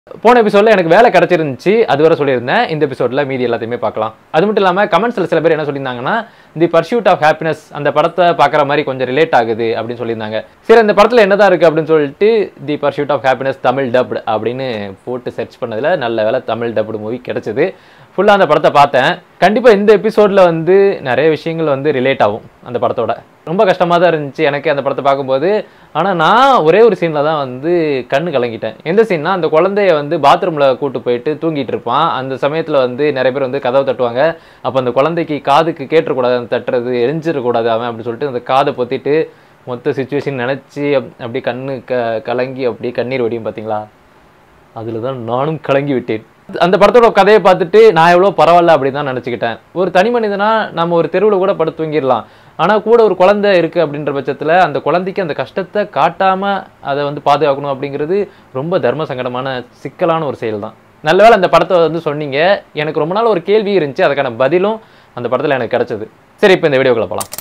போன எபிசோட்ல எனக்கு வேலை கிடைச்சிருந்துச்சு அது வரை சொல்லியிருந்தேன் இந்த எபிசோட்ல மீதி எல்லாத்தையுமே பார்க்கலாம் அது மட்டும் இல்லாமல் கமெண்ட்ஸில் சில பேர் என்ன சொல்லியிருந்தாங்கன்னா தி பர்சியூட் ஆஃப் ஹாப்பினஸ் அந்த படத்தை பார்க்குற மாதிரி கொஞ்சம் ரிலேட் ஆகுது அப்படின்னு சொல்லியிருந்தாங்க சரி அந்த படத்தில் என்னதான் இருக்குது அப்படின்னு சொல்லிட்டு the pursuit of happiness Tamil dubbed அப்படின்னு போட்டு சர்ச் பண்ணதில் நல்ல வேலை தமிழ் டப்டு மூவி கிடைச்சது ஃபுல்லாக அந்த படத்தை பார்த்தேன் கண்டிப்பாக இந்த எபிசோடில் வந்து நிறைய விஷயங்கள் வந்து ரிலேட் ஆகும் அந்த படத்தோட ரொம்ப கஷ்டமாக தான் இருந்துச்சு எனக்கு அந்த படத்தை பார்க்கும்போது ஆனால் நான் ஒரே ஒரு சீனில் தான் வந்து கண்ணு கலங்கிட்டேன் எந்த சீன்னா அந்த குழந்தைய வந்து பாத்ரூமில் கூட்டு போயிட்டு தூங்கிட்டு இருப்பான் அந்த சமயத்தில் வந்து நிறைய பேர் வந்து கதவை தட்டுவாங்க அப்போ அந்த குழந்தைக்கு காதுக்கு கேட்டுறக்கூடாது அந்த தட்டுறது எரிஞ்சிடக்கூடாது அவன் அப்படின்னு சொல்லிட்டு அந்த காதை பொத்திட்டு மொத்த சுச்சுவேஷன் நினச்சி அப்படி கண்ணு க கலங்கி அப்படியே கண்ணீர் வடியும் பார்த்தீங்களா அதில் தான் நானும் கலங்கி விட்டேன் அந்த படத்தோட கதையை பார்த்துட்டு நான் எவ்வளோ பரவாயில்ல அப்படின்னு தான் நினச்சிக்கிட்டேன் ஒரு தனி மனிதனா நம்ம ஒரு தெருவில் கூட படுத்து தூங்கிடலாம் ஆனால் கூட ஒரு குழந்தை இருக்குது அப்படின்ற பட்சத்தில் அந்த குழந்தைக்கு அந்த கஷ்டத்தை காட்டாமல் அதை வந்து பாதுகாக்கணும் அப்படிங்கிறது ரொம்ப தர்ம சங்கடமான சிக்கலான ஒரு செயல் தான் நல்ல வேளை அந்த படத்தை வந்து சொன்னீங்க எனக்கு ரொம்ப நாள் ஒரு கேள்வி இருந்துச்சு அதுக்கான பதிலும் அந்த படத்தில் எனக்கு கிடைச்சது சரி இப்போ இந்த வீடியோக்குள்ள போகலாம்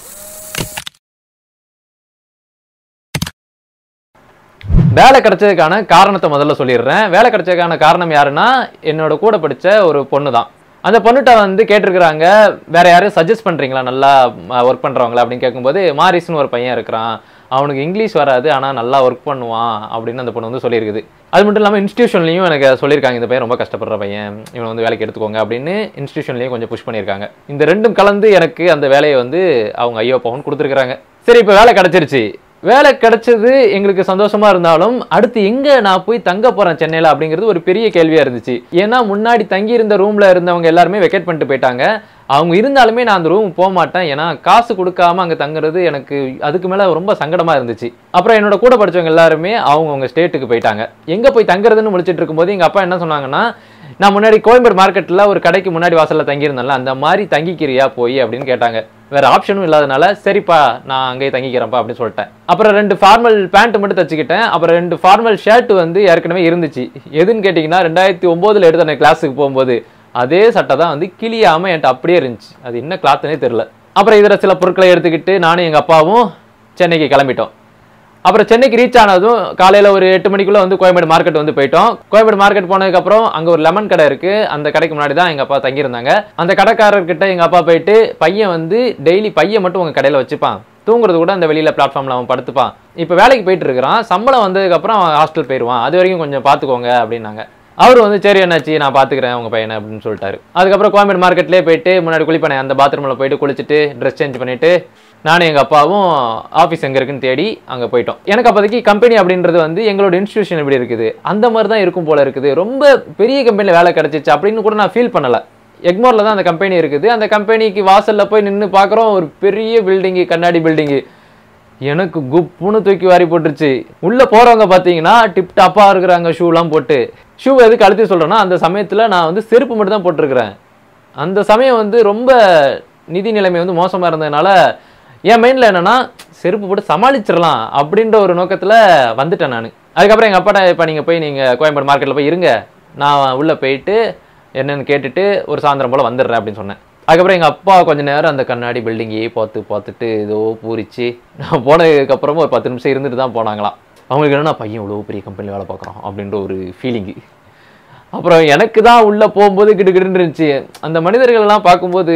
வேலை கிடைச்சதுக்கான காரணத்தை முதல்ல சொல்லிடுறேன் வேலை கிடைச்சதுக்கான காரணம் யாருன்னா என்னோட கூட படிச்ச ஒரு பொண்ணு தான் அந்த பொண்ணுகிட்ட வந்து கேட்டிருக்கிறாங்க வேற யாரையும் சஜஸ்ட் பண்றீங்களா நல்லா ஒர்க் பண்றவங்களா அப்படின்னு கேட்கும்போது மாரிஸ்னு ஒரு பையன் இருக்கிறான் அவனுக்கு இங்கிலீஷ் வராது ஆனால் நல்லா ஒர்க் பண்ணுவான் அப்படின்னு அந்த பொண்ணு வந்து சொல்லியிருக்குது அது மட்டும் இல்லாமல் இன்ஸ்டியூஷன்லையும் எனக்கு சொல்லியிருக்காங்க இந்த பையன் ரொம்ப கஷ்டப்படுற பையன் இவனை வந்து வேலைக்கு எடுத்துக்கோங்க அப்படின்னு இன்ஸ்டியூஷன்லையும் கொஞ்சம் புஷ் பண்ணியிருக்காங்க இந்த ரெண்டும் கலந்து எனக்கு அந்த வேலையை வந்து அவங்க ஐயோ பவுன் கொடுத்துருக்குறாங்க சரி இப்போ வேலை கிடைச்சிருச்சு வேலை கிடைச்சது எங்களுக்கு சந்தோஷமா இருந்தாலும் அடுத்து எங்க நான் போய் தங்க போறேன் சென்னையில அப்படிங்கிறது ஒரு பெரிய கேள்வியா இருந்துச்சு ஏன்னா முன்னாடி தங்கி இருந்த ரூம்ல இருந்தவங்க எல்லாருமே வெக்கேட் பண்ணிட்டு போயிட்டாங்க அவங்க இருந்தாலுமே நான் அந்த ரூம் போக மாட்டேன் ஏன்னா காசு கொடுக்காம அங்க தங்குறது எனக்கு அதுக்கு மேல ரொம்ப சங்கடமா இருந்துச்சு அப்புறம் என்னோட கூட படிச்சவங்க எல்லாருமே அவங்க அவங்க ஸ்டேட்டுக்கு போயிட்டாங்க எங்க போய் தங்குறதுன்னு முடிச்சிட்டு இருக்கும்போது எங்க அப்பா என்ன சொன்னாங்கன்னா நான் முன்னாடி கோயம்பேடு மார்க்கெட்டில் ஒரு கடைக்கு முன்னாடி வாசலில் தங்கியிருந்தேன்ல அந்த மாதிரி தங்கிக்கிறியா போய் அப்படின்னு கேட்டாங்க வேற ஆப்ஷனும் இல்லாதனால சரிப்பா நான் அங்கேயே தங்கிக்கிறேன்ப்பா அப்படின்னு சொல்லிட்டேன் அப்புறம் ரெண்டு ஃபார்மல் பேண்ட் மட்டும் தச்சுக்கிட்டேன் அப்புறம் ரெண்டு ஃபார்மல் ஷர்ட் வந்து ஏற்கனவே இருந்துச்சு எதுன்னு கேட்டிங்கன்னா ரெண்டாயிரத்தி ஒம்போதில் எடுத்த நான் கிளாஸுக்கு போகும்போது அதே சட்டை தான் வந்து கிளியாமல் என்கிட்ட அப்படியே இருந்துச்சு அது என்ன கிளாத்துனே தெரில அப்புறம் இதில் சில பொருட்களை எடுத்துக்கிட்டு நானும் எங்கள் அப்பாவும் சென்னைக்கு கிளம்பிட்டோம் அப்புறம் சென்னைக்கு ரீச் ஆனதும் காலையில் ஒரு எட்டு மணிக்குள்ளே வந்து கோயம்பேடு மார்க்கெட் வந்து போயிட்டோம் கோயம்பேடு மார்க்கெட் போனதுக்கப்புறம் அங்கே ஒரு லெமன் கடை இருக்குது அந்த கடைக்கு முன்னாடி தான் எங்கள் அப்பா தங்கியிருந்தாங்க அந்த கடைக்காரர்கிட்ட எங்கள் அப்பா போயிட்டு பையன் வந்து டெய்லி பையன் மட்டும் உங்கள் கடையில் வச்சுப்பான் தூங்குறது கூட அந்த வெளியில் பிளாட்ஃபார்மில் அவன் படுத்துப்பான் இப்போ வேலைக்கு போயிட்டு இருக்கிறான் சம்பளம் வந்ததுக்கப்புறம் அவன் ஹாஸ்டல் போயிடுவான் அது வரைக்கும் கொஞ்சம் பார்த்துக்கோங்க அப்படின்னாங்க அவர் வந்து சரி என்னாச்சு நான் பார்த்துக்கிறேன் உங்கள் பையனை அப்படின்னு சொல்லிட்டாரு அதுக்கப்புறம் கோயம்பேடு மார்க்கெட்லேயே போயிட்டு முன்னாடி குளிப்பேன் அந்த பாத்ரூமில் போயிட்டு குளிச்சுட்டு ட்ரெஸ் சேஞ்ச் பண்ணிட்டு நானும் எங்கள் அப்பாவும் ஆஃபீஸ் எங்கே இருக்குன்னு தேடி அங்கே போயிட்டோம் எனக்கு அப்போதைக்கு கம்பெனி அப்படின்றது வந்து எங்களோட இன்ஸ்டியூஷன் எப்படி இருக்குது அந்த மாதிரி தான் இருக்கும் போல இருக்குது ரொம்ப பெரிய கம்பெனியில் வேலை கிடச்சிச்சு அப்படின்னு கூட நான் ஃபீல் பண்ணலை எக்மோரில் தான் அந்த கம்பெனி இருக்குது அந்த கம்பெனிக்கு வாசலில் போய் நின்று பார்க்குறோம் ஒரு பெரிய பில்டிங்கு கண்ணாடி பில்டிங்கு எனக்கு குப்புன்னு தூக்கி வாரி போட்டுருச்சு உள்ளே போகிறவங்க பார்த்தீங்கன்னா டிப் டாப்பாக இருக்கிறாங்க ஷூலாம் போட்டு ஷூ எதுக்கு அழுத்தி சொல்கிறேன்னா அந்த சமயத்தில் நான் வந்து செருப்பு மட்டும் தான் போட்டிருக்கிறேன் அந்த சமயம் வந்து ரொம்ப நிதி நிலைமை வந்து மோசமாக இருந்ததுனால என் மைண்டில் என்னென்னா செருப்பு போட்டு சமாளிச்சிடலாம் அப்படின்ற ஒரு நோக்கத்தில் வந்துட்டேன் நான் அதுக்கப்புறம் எங்கள் அப்பாட்ட இப்போ நீங்கள் போய் நீங்கள் கோயம்பேடு மார்க்கெட்டில் போய் இருங்க நான் உள்ளே போயிட்டு என்னென்னு கேட்டுட்டு ஒரு சாயந்தரம் போல் வந்துடுறேன் அப்படின்னு சொன்னேன் அதுக்கப்புறம் எங்கள் அப்பா கொஞ்ச நேரம் அந்த கண்ணாடி பில்டிங்கையே பார்த்து பார்த்துட்டு ஏதோ பூரிச்சு நான் போனதுக்கப்புறமா ஒரு பத்து நிமிஷம் இருந்துட்டு தான் போனாங்களாம் அவங்களுக்கு என்னன்னா பையன் இவ்வளோ பெரிய கம்பெனியில் வேலை பார்க்குறோம் அப்படின்ற ஒரு ஃபீலிங்கு அப்புறம் எனக்கு தான் உள்ளே போகும்போது கிடுகிடுன்னு இருந்துச்சு அந்த மனிதர்கள்லாம் பார்க்கும்போது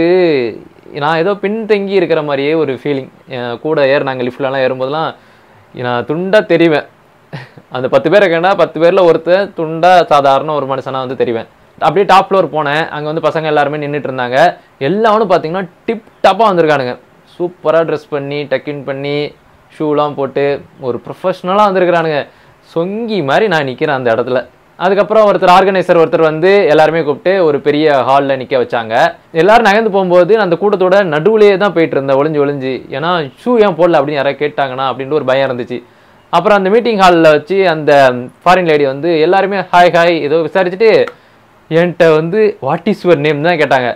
நான் ஏதோ பின்தங்கி இருக்கிற மாதிரியே ஒரு ஃபீலிங் கூட ஏறு நாங்கள் லிஃப்ட்லலாம் ஏறும்போதெல்லாம் நான் துண்டாக தெரிவேன் அந்த பத்து பேர் இருக்கேன்னா பத்து பேரில் ஒருத்தர் துண்டாக சாதாரண ஒரு மனுஷனாக வந்து தெரிவேன் அப்படியே டாப் ஃப்ளோர் போனேன் அங்கே வந்து பசங்க எல்லாருமே நின்றுட்டு இருந்தாங்க எல்லாரும் பார்த்தீங்கன்னா டிப் டாப்பாக வந்திருக்கானுங்க சூப்பராக ட்ரெஸ் பண்ணி டக்கின் பண்ணி ஷூலாம் போட்டு ஒரு ப்ரொஃபஷ்னலாக வந்திருக்கிறானுங்க சொங்கி மாதிரி நான் நிற்கிறேன் அந்த இடத்துல அதுக்கப்புறம் ஒருத்தர் ஆர்கனைசர் ஒருத்தர் வந்து எல்லாருமே கூப்பிட்டு ஒரு பெரிய ஹாலில் நிற்க வச்சாங்க எல்லாரும் நகர்ந்து போகும்போது நான் அந்த கூட்டத்தோட நடுவுலேயே தான் போயிட்டு இருந்தேன் ஒளிஞ்சு ஒளிஞ்சு ஏன்னா ஷூ ஏன் போடல அப்படின்னு யாராவது கேட்டாங்கன்னா அப்படின்ட்டு ஒரு பயம் இருந்துச்சு அப்புறம் அந்த மீட்டிங் ஹாலில் வச்சு அந்த ஃபாரின் லேடி வந்து எல்லாருமே ஹாய் ஹாய் ஏதோ விசாரிச்சுட்டு என்கிட்ட வந்து வாட் இஸ் யுவர் நேம் தான் கேட்டாங்க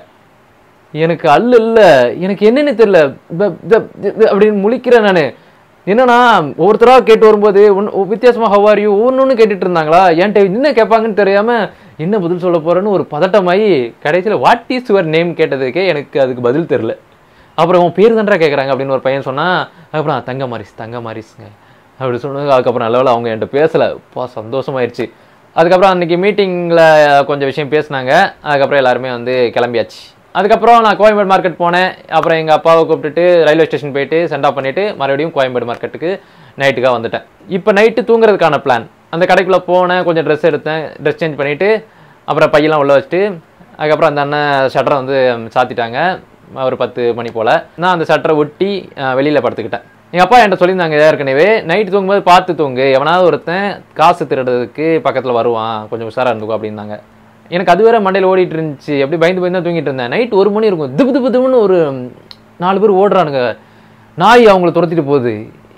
எனக்கு அல்ல இல்லை எனக்கு என்னன்னு தெரியல ப- த- த- அப்படின்னு முழிக்கிறேன் நான் என்னன்னா ஒவ்வொருத்தராக கேட்டு வரும்போது ஒன் வித்தியாசமாக ஹவ் யூ ஒன்று ஒன்று கேட்டுட்டு இருந்தாங்களா என்கிட்ட என்ன கேட்பாங்கன்னு தெரியாம என்ன பதில் சொல்ல போறேன்னு ஒரு பதட்டமாயி கடைசியில் வாட் இஸ் யுவர் நேம் கேட்டதுக்கே எனக்கு அதுக்கு பதில் தெரில அப்புறம் உன் பேர் தான்டா கேட்குறாங்க அப்படின்னு ஒரு பையன் சொன்னா அதுக்கப்புறம் தங்க மாரிஸ் தங்க மாரிஸ்ங்க அப்படி சொன்னது அதுக்கப்புறம் நல்ல வேளை அவங்க என்கிட்ட பேசலை பா சந்தோஷமாயிருச்சு அதுக்கப்புறம் அன்றைக்கி மீட்டிங்கில் கொஞ்சம் விஷயம் பேசினாங்க அதுக்கப்புறம் எல்லாருமே வந்து கிளம்பியாச்சு அதுக்கப்புறம் நான் கோயம்பேடு மார்க்கெட் போனேன் அப்புறம் எங்கள் அப்பாவை கூப்பிட்டுட்டு ரயில்வே ஸ்டேஷன் போயிட்டு சென்ட் ஆஃப் பண்ணிவிட்டு மறுபடியும் கோயம்பேடு மார்க்கெட்டுக்கு நைட்டுக்காக வந்துட்டேன் இப்போ நைட்டு தூங்குறதுக்கான பிளான் அந்த கடைக்குள்ளே போனேன் கொஞ்சம் ட்ரெஸ் எடுத்தேன் ட்ரெஸ் சேஞ்ச் பண்ணிவிட்டு அப்புறம் பையெல்லாம் உள்ளே வச்சுட்டு அதுக்கப்புறம் அந்த அண்ணன் ஷட்டரை வந்து சாத்திட்டாங்க ஒரு பத்து மணி போல் நான் அந்த ஷட்டரை ஒட்டி வெளியில் படுத்துக்கிட்டேன் எங்கள் அப்பா என்கிட்ட சொல்லியிருந்தாங்க ஏற்கனவே நைட்டு தூங்கும்போது பார்த்து தூங்கு எவனாவது ஒருத்தன் காசு திருடுறதுக்கு பக்கத்தில் வருவான் கொஞ்சம் உஷாராக இருந்துக்கோ அப்படின்னாங்க எனக்கு அது வேற மண்டையில் ஓடிட்டு இருந்துச்சு எப்படி பயந்து பயந்து தான் தூங்கிட்டு இருந்தேன் நைட் ஒரு மணி இருக்கும் திப்பு திப்பு திப்புன்னு ஒரு நாலு பேர் ஓடுறானுங்க நாய் அவங்கள துரத்திட்டு போகுது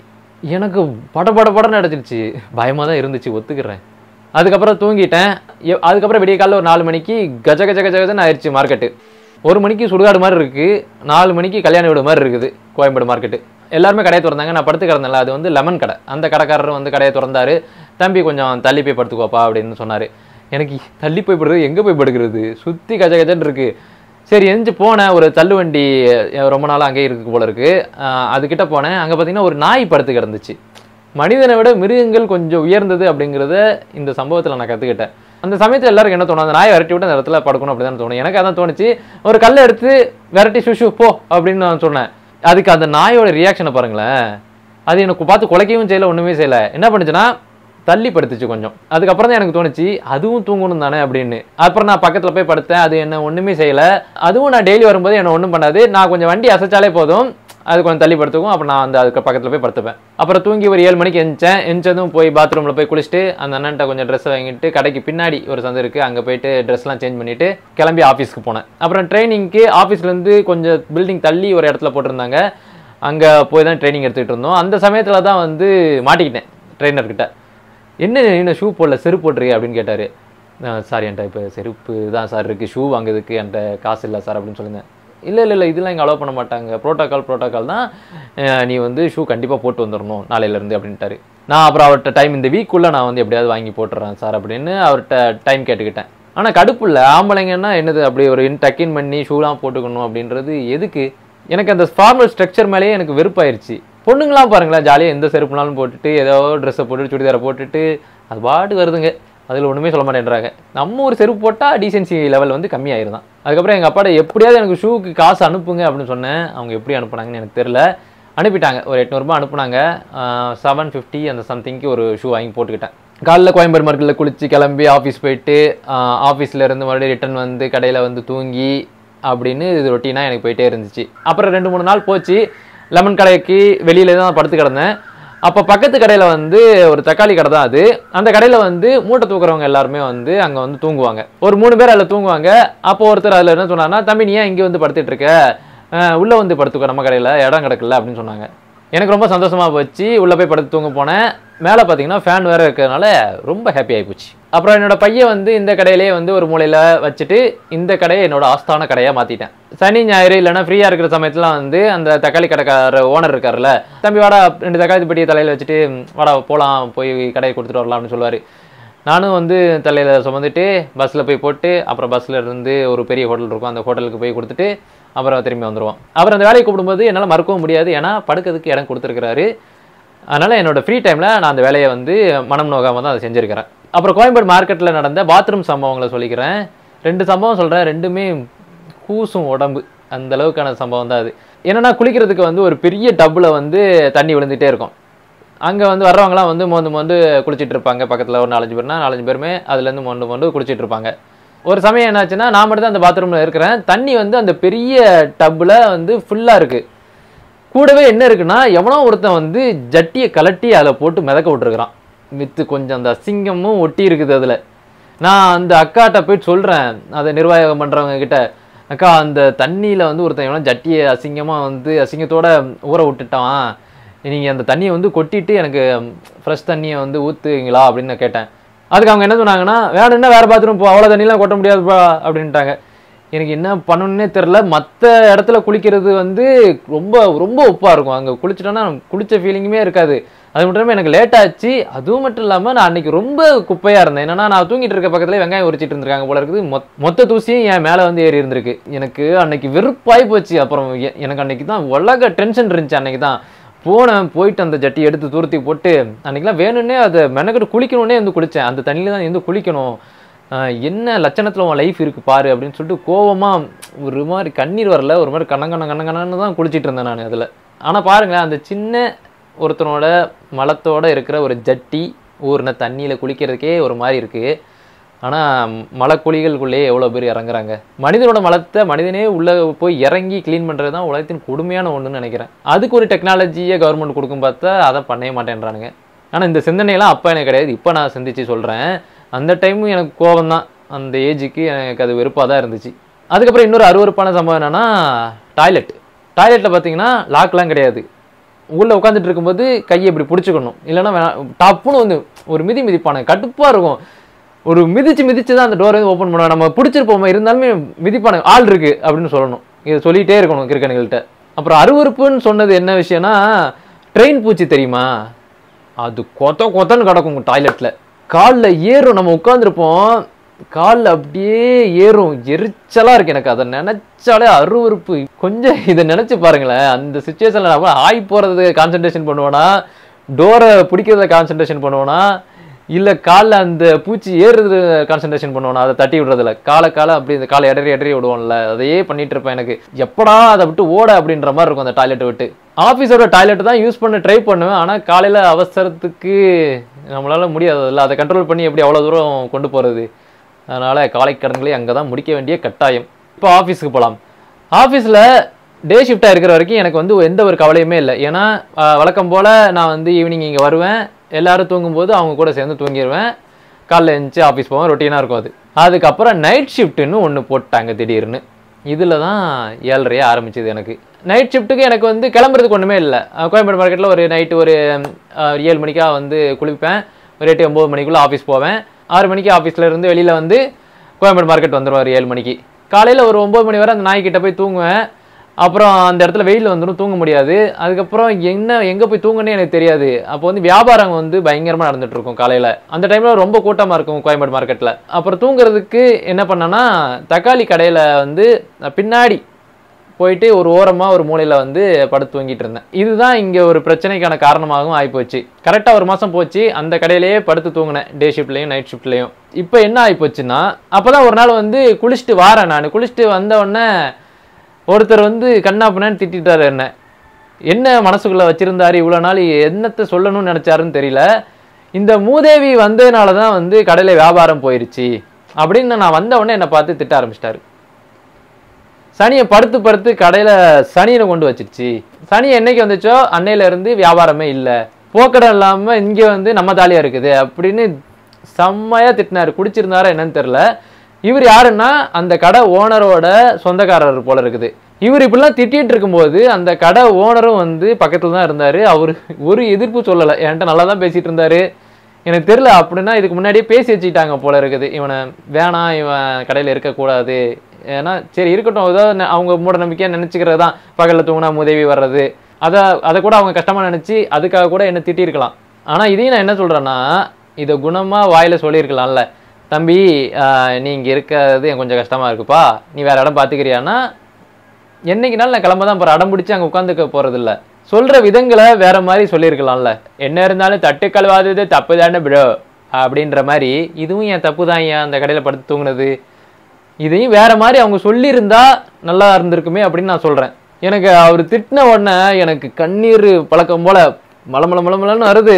எனக்கு பட பட படன்னு அடைச்சிருச்சு பயமாக தான் இருந்துச்சு ஒத்துக்கிறேன் அதுக்கப்புறம் தூங்கிட்டேன் எ- அதுக்கப்புறம் விடிய காலைல ஒரு நாலு மணிக்கு கஜ கஜ கஜ கஜன்னு ஆயிடுச்சு மார்க்கெட்டு ஒரு மணிக்கு சுடுகாடு மாதிரி இருக்குது நாலு மணிக்கு கல்யாண வீடு மாதிரி இருக்குது கோயம்பேடு மார்க்கெட்டு எல்லாருமே கடையை திறந்தாங்க நான் படுத்து கிடந்தேன்ல அது வந்து லெமன் கடை அந்த கடைக்காரர் வந்து கடையை திறந்தாரு தம்பி கொஞ்சம் தள்ளி போய் படுத்துக்கோப்பா அப்படின்னு சொன்னார் எனக்கு தள்ளி போய் படுறது எங்கே போய் படுக்கிறது சுற்றி கஜ கஜன்னு இருக்குது சரி எந்திரிச்சு போனேன் ஒரு தள்ளுவண்டி அஹ், ரொம்ப நாளாக அங்கேயே இருக்கு போல இருக்கு அஹ், அதுக்கிட்ட போனேன் அங்கே பார்த்தீங்கன்னா ஒரு நாய் படுத்து கிடந்துச்சு மனிதனை விட மிருகங்கள் கொஞ்சம் உயர்ந்தது அப்படிங்கிறத இந்த சம்பவத்தில் நான் கற்றுக்கிட்டேன் அந்த சமயத்தில் எல்லாருக்கும் என்ன தோணும் அந்த நாயை விரட்டி விட்டு அந்த இடத்துல படுக்கணும் அப்படி தான் தோணும் எனக்கு அதான் தோணுச்சு ஒரு கல்லை எடுத்து விரட்டி சுஷு போ அப்படின்னு நான் சொன்னேன் அதுக்கு அந்த நாயோட ரியாக்ஷனை பாருங்களேன் அது எனக்கு பார்த்து குலைக்கவும் செய்யல ஒன்றுமே செய்யல என்ன பண்ணுச்சுன்னா தள்ளி படுத்துச்சு கொஞ்சம் அதுக்கப்புறம் தான் எனக்கு தோணுச்சு அதுவும் தூங்கணும் தானே அப்படின்னு அப்புறம் நான் பக்கத்தில் போய் படுத்தேன் அது என்ன ஒன்றுமே செய்யலை அதுவும் நான் டெய்லி வரும்போது என்ன ஒன்றும் பண்ணாது நான் கொஞ்சம் வண்டி அசைச்சாலே போதும் அது கொஞ்சம் தள்ளி படுத்துக்கும் அப்புறம் நான் அந்த அதுக்கு பக்கத்தில் போய் படுத்துப்பேன் அப்புறம் தூங்கி ஒரு ஏழு மணிக்கு எந்திச்சேன் எந்திச்சதும் போய் பாத்ரூமில் போய் குளிச்சுட்டு அந்த அண்ணன்ட்ட கொஞ்சம் ட்ரெஸ் வாங்கிட்டு கடைக்கு பின்னாடி ஒரு சந்தை இருக்குது அங்கே போயிட்டு ட்ரெஸ்லாம் சேஞ்ச் பண்ணிட்டு கிளம்பி ஆஃபீஸ்க்கு போனேன் அப்புறம் ட்ரைனிங்க்கு ஆஃபீஸ்லேருந்து கொஞ்சம் பில்டிங் தள்ளி ஒரு இடத்துல போட்டிருந்தாங்க அங்கே போய் தான் ட்ரைனிங் எடுத்துக்கிட்டு இருந்தோம் அந்த சமயத்தில் தான் வந்து மாட்டிக்கிட்டேன் ட்ரெயினர்கிட்ட என்ன என்ன ஷூ போடல செருப்பு போட்டிருக்கே அப்படின்னு கேட்டார் சார் என்கிட்ட இப்போ செருப்பு தான் சார் இருக்குது ஷூ வாங்குறதுக்கு என்கிட்ட காசு இல்லை சார் அப்படின்னு சொல்லுங்க இல்லை இல்லை இல்லை இதெல்லாம் இங்கே அலோவ் பண்ண மாட்டாங்க ப்ரோட்டோகால் ப்ரோட்டோகால் தான் அஹ், நீ வந்து ஷூ கண்டிப்பாக போட்டு வந்துடணும் நாளையிலேருந்து அப்படின்ட்டாரு நான் அப்புறம் அவர்கிட்ட டைம் இந்த வீக்குள்ளே நான் வந்து எப்படியாவது வாங்கி போட்டுறேன் சார் அப்படின்னு அவர்கிட்ட டைம் கேட்டுக்கிட்டேன் ஆனால் கடுப்பு இல்லை ஆம்பளைங்கன்னா என்னது அப்படி ஒரு டக்கின் பண்ணி ஷூலாம் போட்டுக்கணும் அப்படின்றது எதுக்கு எனக்கு அந்த ஃபார்மல் ஸ்ட்ரக்சர் மேலேயே எனக்கு வெறுப்பாயிருச்சு பொண்ணுங்களாம் பாருங்களேன் ஜாலியாக எந்த செருப்புனாலும் போட்டுட்டு ஏதோ ட்ரெஸ்ஸை போட்டுட்டு சுடிதாரை போட்டுட்டு அது பாட்டு வருதுங்க அதில் ஒன்றுமே சொல்ல மாட்டேன்றாங்க நம்ம ஒரு செருப்பு போட்டால் டீசென்சி லெவல் வந்து கம்மியாயிருதான் அதுக்கப்புறம் எங்கள் அப்பாட்ட எப்படியாவது எனக்கு ஷூக்கு காசு அனுப்புங்க அப்படின்னு சொன்னேன் அவங்க எப்படி அனுப்புனாங்கன்னு எனக்கு தெரில அனுப்பிட்டாங்க ஒரு எட்நூறுபா அனுப்புனாங்க செவன் ஃபிஃப்டி அந்த சம்திங்க்கு ஒரு ஷூ வாங்கி போட்டுக்கிட்டேன் காலைல கோயம்பேடு மார்க்கெட்டில் குளிச்சு கிளம்பி ஆஃபீஸ் போயிட்டு ஆஃபீஸில் இருந்து மறுபடியும் ரிட்டர்ன் வந்து கடையில் வந்து தூங்கி அப்படின்னு இது ரொட்டீனாக எனக்கு போயிட்டே இருந்துச்சு அப்புறம் ரெண்டு மூணு நாள் போச்சு லெமன் கடைக்கு வெளியில தான் படுத்து கிடந்தேன் அப்போ பக்கத்து கடையில் வந்து ஒரு தக்காளி கடை தான் அது அந்த கடையில் வந்து மூட்டை தூக்குறவங்க எல்லாருமே வந்து அங்கே வந்து தூங்குவாங்க ஒரு மூணு பேர் அதில் தூங்குவாங்க அப்போ ஒருத்தர் அதில் என்ன சொன்னார்னா தம்பி நீ ஏன் இங்கே வந்து படுத்துட்டு இருக்க அஹ் உள்ள வந்து படுத்துக்கோ நம்ம கடையில் இடம் கிடக்குல்ல அப்படின்னு சொன்னாங்க எனக்கு ரொம்ப சந்தோஷமா போச்சு உள்ள போய் படுத்து தூங்க போனேன் மேலே பார்த்தீங்கன்னா ஃபேன் வேற இருக்கிறதுனால ரொம்ப ஹாப்பி ஆகி போச்சு அப்புறம் என்னோட பையன் வந்து இந்த கடையிலேயே வந்து ஒரு மூலையில வச்சுட்டு இந்த கடையை என்னோட ஆஸ்தான கடையா மாத்திட்டேன் சனி ஞாயிறு இல்லைன்னா ஃப்ரீயா இருக்கிற சமயத்துல வந்து அந்த தக்காளி கடைக்கார ஓனர் இருக்காருல்ல தம்பி வாடா ரெண்டு தக்காளி பெட்டியை தலையில வச்சுட்டு "ம், வாடா போலாம் போய் கடையை கொடுத்துட்டு வரலாம் அப்படின்னு சொல்லுவாரு நானும் வந்து தலையில் சுமந்துட்டு பஸ்ஸில் போய் போட்டு அப்புறம் பஸ்ஸில் இருந்து ஒரு பெரிய ஹோட்டல் இருக்கும் அந்த ஹோட்டலுக்கு போய் கொடுத்துட்டு அப்புறம் திரும்பி வந்துடுவோம் அப்புறம் அந்த வேலையை கூப்பிடும்போது என்னால் மறக்கவும் முடியாது ஏன்னா படுக்கிறதுக்கு இடம் கொடுத்துருக்கிறாரு அதனால் என்னோட ஃப்ரீ டைமில் நான் அந்த வேலையை வந்து மனம் நோகாமல் தான் அதை செஞ்சுருக்கிறேன் அப்புறம் கோயம்பேடு மார்க்கெட்டில் நடந்த பாத்ரூம் சம்பவங்களை சொல்லிக்கிறேன் ரெண்டு சம்பவம் சொல்கிறேன் ரெண்டுமே கூசும் உடம்பு அந்த அளவுக்கான சம்பவம் தான் அது என்னன்னா குளிக்கிறதுக்கு வந்து ஒரு பெரிய டப்பில் வந்து தண்ணி விழுந்துட்டே இருக்கும் அங்கே வந்து வர்றவங்கலாம் வந்து மோந்து மோந்து குளிச்சிட்டு இருப்பாங்க பக்கத்தில் ஒரு நாலஞ்சு பேர்னா நாலஞ்சு பேருமே அதுலேருந்து மோண்டு மோண்டு குளிச்சிட்டு இருப்பாங்க ஒரு சமயம் என்னாச்சுன்னா நான் மட்டும் தான் அந்த பாத்ரூமில் இருக்கிறேன் தண்ணி வந்து அந்த பெரிய டப்பில் வந்து ஃபுல்லாக இருக்குது கூடவே என்ன இருக்குன்னா எவனோ ஒருத்தன் வந்து ஜட்டியை கலட்டி அதில் போட்டு மிதக்க விட்டுருக்குறான் வித்து கொஞ்சம் அந்த அசிங்கமும் ஒட்டி இருக்குது அதில் நான் அந்த அக்காட்ட போய் சொல்கிறேன் அதை நிர்வாகம் பண்ணுறவங்க கிட்ட அக்கா அந்த தண்ணியில் வந்து ஒருத்தன் எவனோ ஜட்டியை அசிங்கமாக வந்து அசிங்கத்தோட ஊற விட்டுட்டான் நீங்கள் அந்த தண்ணியை வந்து கொட்டிட்டு எனக்கு ஃப்ரெஷ் தண்ணியை வந்து ஊற்றுவீங்களா அப்படின்னு நான் கேட்டேன் அதுக்கு அவங்க என்ன சொன்னாங்கன்னா வேணும்னா வேறு பாத்ரூம் போ அவ்வளோ தண்ணிலாம் கொட்ட முடியாதுப்பா அப்படின்ட்டாங்க எனக்கு என்ன பண்ணணுன்னே தெரில மற்ற இடத்துல குளிக்கிறது வந்து ரொம்ப ரொம்ப உப்பாக இருக்கும் அங்கே குளிச்சிட்டோன்னா குளிச்ச ஃபீலிங்குமே இருக்காது அது மட்டும் இல்லாமல் எனக்கு லேட் ஆச்சு அதுவும் மட்டும் இல்லாமல் நான் அன்னைக்கு ரொம்ப குப்பையாக இருந்தேன் என்னன்னா நான் தூங்கிட்டு இருக்க பக்கத்துல வெங்காயம் உரிச்சிட்டு இருந்திருக்காங்க போல இருக்குது மொத் மொத்த தூசியும் என் மேலே வந்து ஏறி இருந்திருக்கு எனக்கு அன்னைக்கு வெறுப்பாகி போச்சு அப்புறம் எ- எனக்கு அன்னைக்கு தான் உலக டென்ஷன் இருந்துச்சு அன்னைக்கு தான் போனேன் போயிட்டு அந்த ஜட்டி எடுத்து தூரத்தி போட்டு அன்றைக்கெலாம் வேணும்னே அதை மெனக்கட்டு குளிக்கணுன்னே வந்து குளித்தேன் அந்த தண்ணியில் தான் இருந்து குளிக்கணும் ஆஹ் என்ன லட்சணத்தில் உன் லைஃப் இருக்கு பாரு அப்படின்னு சொல்லிட்டு கோவமாக ஒரு மாதிரி கண்ணீர் வரல ஒரு மாதிரி கண்ணங்கண்ண கண்ணங்கண்ணன்னு தான் குளிச்சிட்டு இருந்தேன் நான் அதில் ஆனால் பாருங்களேன் அந்த சின்ன ஒருத்தனோட மலத்தோட இருக்கிற ஒரு ஜட்டி ஊறின தண்ணியில் குளிக்கிறதுக்கே ஒரு மாதிரி இருக்குது ஆனால் மலக்குழிகளுக்குள்ளேயே எவ்வளோ பேர் இறங்குறாங்க மனிதனோட மலத்தை மனிதனே உள்ளே போய் இறங்கி க்ளீன் பண்ணுறது தான் உலகத்தின் கொடுமையான ஒன்றுன்னு நினைக்கிறேன் அதுக்கு ஒரு டெக்னாலஜியை கவர்மெண்ட் கொடுக்கும் பார்த்தா அதை பண்ணவே மாட்டேன்றானுங்க ஆனால் இந்த சிந்தனையெல்லாம் அப்போ எனக்கு கிடையாது இப்போ நான் சிந்திச்சு சொல்கிறேன் அந்த டைமும் எனக்கு கோபம் தான் அந்த ஏஜுக்கு எனக்கு அது வெறுப்பாக தான் இருந்துச்சு அதுக்கப்புறம் இன்னொரு அருவருப்பான சம்பவம் என்னன்னா டாய்லெட் டாய்லெட்டில் பார்த்தீங்கன்னா லாக்லாம் கிடையாது உள்ளே உட்காந்துட்டு இருக்கும்போது கையை இப்படி பிடிச்சிக்கணும் இல்லைன்னா வே- டப்புன்னு வந்து ஒரு மிதி மிதிப்பான கடுப்பாக இருக்கும் ஒரு மிதிச்சு மிதிச்சு தான் அந்த டோரை வந்து ஓப்பன் பண்ணுவோம் நம்ம பிடிச்சிருப்போமா இருந்தாலுமே மிதிப்பான ஆள் இருக்கு அப்படின்னு சொல்லணும் இதை சொல்லிகிட்டே இருக்கணும் கிறுக்கனுங்கள்ட்ட அப்புறம் அருவருப்புன்னு சொன்னது என்ன விஷயம்னா ட்ரெயின் பூச்சி தெரியுமா அது கொத்த கொத்தன்னு கிடக்கும் டாய்லெட்டில் காலில் ஏறும் நம்ம உட்காந்துருப்போம் காலில் அப்படியே ஏறும் எரிச்சலாக இருக்கு எனக்கு அதை நினச்சாலே அருவருப்பு கொஞ்சம் இதை நினச்சி பாருங்களேன் அந்த சுச்சுவேஷனில் நம்ம ஆய் போகிறது கான்சன்ட்ரேஷன் பண்ணுவோனா டோரை பிடிக்கிறத கான்சன்ட்ரேஷன் பண்ணுவோனா இல்லை காலில் அந்த பூச்சி ஏறுறது கான்சன்ட்ரேஷன் பண்ணுவோம் அதை தட்டி விடுறதுல காலை காலை அப்படி இந்த காலை இடறி இடறி விடுவோம்ல அதையே பண்ணிட்டு இருப்பேன் எனக்கு எப்படா அதை விட்டு ஓட அப்படின்ற மாதிரி இருக்கும் அந்த டாய்லெட்டை விட்டு ஆஃபீஸோட டாய்லெட் தான் யூஸ் பண்ண ட்ரை பண்ணுவேன் ஆனால் காலையில் அவசரத்துக்கு நம்மளால முடியாதுல்ல அதை கண்ட்ரோல் பண்ணி எப்படி அவ்வளோ தூரம் கொண்டு போகிறது அதனால் காலை கடன்களை அங்கே தான் முடிக்க வேண்டிய கட்டாயம் இப்போ ஆஃபீஸுக்கு போகலாம் ஆஃபீஸில் டே ஷிஃப்டாக இருக்கிற வரைக்கும் எனக்கு வந்து எந்த ஒரு கவலையுமே இல்லை ஏன்னா ஆஹ், வழக்கம் போல் நான் வந்து ஈவினிங் இங்கே வருவேன் எல்லாரும் தூங்கும்போது அவங்க கூட சேர்ந்து தூங்கிடுவேன் காலைல எழுந்துச்சு ஆஃபீஸ் போவேன் ரொட்டீனாக இருக்கும் அது அதுக்கப்புறம் நைட் ஷிஃப்ட்டுன்னு ஒன்று போட்டாங்க திடீர்னு இதில் தான் ஏழரையே ஆரம்பிச்சது எனக்கு நைட் ஷிஃப்ட்டுக்கு எனக்கு வந்து கிளம்புறதுக்கு ஒன்றுமே இல்லை அஹ், கோயம்பேடு மார்க்கெட்டில் ஒரு நைட்டு ஒரு அஹ், ஏழு மணிக்காக வந்து குளிப்பேன் ஒரு எட்டு ஒம்பது மணிக்குள்ளே ஆஃபீஸ் போவேன் ஆறு மணிக்கு ஆஃபீஸில் இருந்து வெளியில் வந்து கோயம்பேடு மார்க்கெட் வந்துடுவார் ஏழு மணிக்கு காலையில் ஒரு ஒம்பது மணி வரை அந்த நாய்க்கிட்ட போய் தூங்குவேன் அப்புறம் அந்த இடத்துல வெயில் வந்துடும் தூங்க முடியாது அதுக்கப்புறம் என்ன எங்கே போய் தூங்குனே எனக்கு தெரியாது அப்போ வந்து வியாபாரம் வந்து பயங்கரமாக நடந்துட்டு இருக்கும் காலையில் அந்த டைமில் ரொம்ப கூட்டமாக இருக்கும் கோயம்பேடு மார்க்கெட்டில் அப்புறம் தூங்குறதுக்கு என்ன பண்ணேன்னா தக்காளி கடையில் வந்து பின்னாடி போயிட்டு ஒரு ஓரமாக ஒரு மூலையில் வந்து படுத்து தூங்கிட்டு இருந்தேன் இதுதான் இங்கே ஒரு பிரச்சனைக்கான காரணமாகவும் ஆகிப்போச்சு கரெக்டாக ஒரு மாதம் போச்சு அந்த கடையிலேயே படுத்து தூங்கினேன் டே ஷிஃப்ட்லேயும் நைட் ஷிஃப்ட்லேயும் இப்போ என்ன ஆகிப்போச்சுன்னா அப்போ தான் ஒரு நாள் வந்து குளிச்சுட்டு வாரேன் நான் குளிச்சுட்டு வந்த உடனே ஒருத்தர் வந்து கண்ணாப்புனேன்னு திட்டிட்டாரு என்ன என்ன மனசுக்குள்ள வச்சிருந்தாரு இவ்வளோ நாள் என்னத்தை சொல்லணும்னு நினைச்சாருன்னு தெரியல இந்த மூதேவி வந்ததுனால தான் வந்து கடையில் வியாபாரம் போயிருச்சு அப்படின்னு நான் வந்த உடனே என்னை பார்த்து திட்ட ஆரம்பிச்சிட்டாரு சனியை படுத்து படுத்து கடையில் சனியை கொண்டு வச்சிருச்சு சனி என்னைக்கு வந்துச்சோ அன்னையில இருந்து வியாபாரமே இல்லை போக்கடம் இல்லாமல் இங்கே வந்து நம்ம தாலியாக இருக்குது அப்படின்னு செம்மையாக திட்டினாரு குடிச்சிருந்தாரா என்னன்னு தெரில இவர் யாருன்னா அந்த கடை ஓனரோட சொந்தக்காரர் போல இருக்குது இவர் இப்படிலாம் திட்டிட்டு இருக்கும்போது அந்த கடை ஓனரும் வந்து பக்கத்தில் தான் இருந்தார் அவர் ஒரு எதிர்ப்பு சொல்லலை என்கிட்ட நல்லா தான் பேசிட்டு இருந்தாரு எனக்கு தெரியல அப்படின்னா இதுக்கு முன்னாடியே பேசி வச்சுக்கிட்டாங்க போல இருக்குது இவனை வேணாம் இவன் கடையில் இருக்கக்கூடாது ஏன்னா சரி இருக்கட்டும் ஏதோ ந- அவங்க மூட நம்பிக்கையாக நினச்சிக்கிறது தான் பகலில் தூங்கினா உதவி வர்றது அதை அதை கூட அவங்க கஷ்டமாக நினச்சி அதுக்காக கூட என்ன திட்டியிருக்கலாம் ஆனால் இதையும் நான் என்ன சொல்கிறேன்னா இதை குணமாக வாயில் சொல்லியிருக்கலாம்ல தம்பி ஆஹ், நீ இங்கே இருக்கிறது எனக்கு கொஞ்சம் கஷ்டமாக இருக்குப்பா நீ வேறு இடம் பார்த்துக்கிறியான்னா என்னைக்குனாலும் நான் கிளம்ப தான் போகிறேன் அடம் பிடிச்சி அங்கே உட்காந்துக்க போகிறதில்ல சொல்கிற விதங்களை வேற மாதிரி சொல்லியிருக்கலாம்ல என்ன இருந்தாலும் தட்டு கழுவாதது தப்பு தானே ப்ரோ அப்படின்ற மாதிரி இதுவும் என் தப்பு தான் ஏன் அந்த கடையில் படுத்து தூங்குனது இதையும் வேற மாதிரி அவங்க சொல்லியிருந்தா நல்லா இருந்திருக்குமே அப்படின்னு நான் சொல்கிறேன் எனக்கு அவர் திட்டின உடனே எனக்கு கண்ணீர் பழக்கம் போல மலமல மலமலன்னு வருது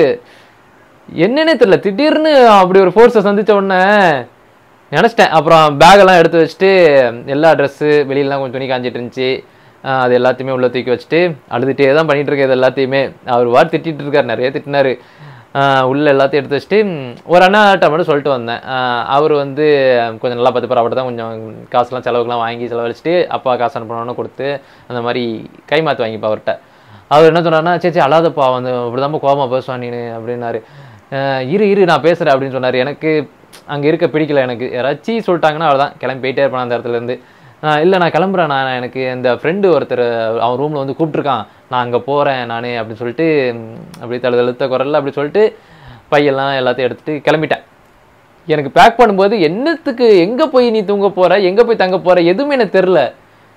என்னன்னே தெரியல திடீர்னு அப்படி ஒரு ஃபோர்ஸை சந்திச்ச உடனே நினச்சிட்டேன் அப்புறம் பேகெல்லாம் எடுத்து வச்சுட்டு எல்லா ட்ரெஸ்ஸு வெளியிலலாம் கொஞ்சம் துணி காஞ்சிட்டு இருந்துச்சு ஆஹ் அது எல்லாத்தையுமே உள்ள தூக்கி வச்சுட்டு அழுதுகிட்டே தான் பண்ணிட்டு இருக்கேன் இது எல்லாத்தையுமே அவர் வார் திட்டிட்டு இருக்காரு நிறைய திட்டினாரு ஆஹ் உள்ள எல்லாத்தையும் எடுத்து வச்சுட்டு ம், ஒரு அண்ணாட்ட மட்டும் சொல்லிட்டு வந்தேன் ஆஹ் அவர் வந்து கொஞ்சம் நல்லா பார்த்துப்பார் அவர்கிட்ட தான் கொஞ்சம் காசுலாம் செலவுக்குலாம் வாங்கி செலவழிச்சிட்டு அப்பா காசு அனுப்பணும்னு கொடுத்து அந்த மாதிரி கை மாற்றி வாங்கிப்பா அவர்கிட்ட அவர் என்ன சொன்னார்னா சே சே அழாதப்பா வந்து இப்படிதான்ப்பா கோவமா பேசுவான் நீனு அப்படின்னாரு அஹ் இரு இரு நான் பேசுகிறேன் அப்படின்னு சொன்னார் எனக்கு அங்கே இருக்க பிடிக்கல எனக்கு யாராச்சும் சொல்லிட்டாங்கன்னா அவ்வளோதான் கிளம்பி போயிட்டே இருப்பேன் அந்த இடத்துல இருந்து இல்லை நான் கிளம்புறேன் நான் எனக்கு இந்த ஃப்ரெண்டு ஒருத்தர் அவன் ரூமில் வந்து கூப்பிட்ருக்கான் நான் அங்கே போகிறேன் நான் அப்படின்னு சொல்லிட்டு ம், அப்படி தழு தழுத்த குரல்ல அப்படி சொல்லிட்டு பையெல்லாம் எல்லாத்தையும் எடுத்துட்டு கிளம்பிட்டேன் எனக்கு பேக் பண்ணும்போது என்னத்துக்கு எங்கே போய் நீ தூங்க போற எங்கே போய் தங்க போற எதுவுமே எனக்கு தெரில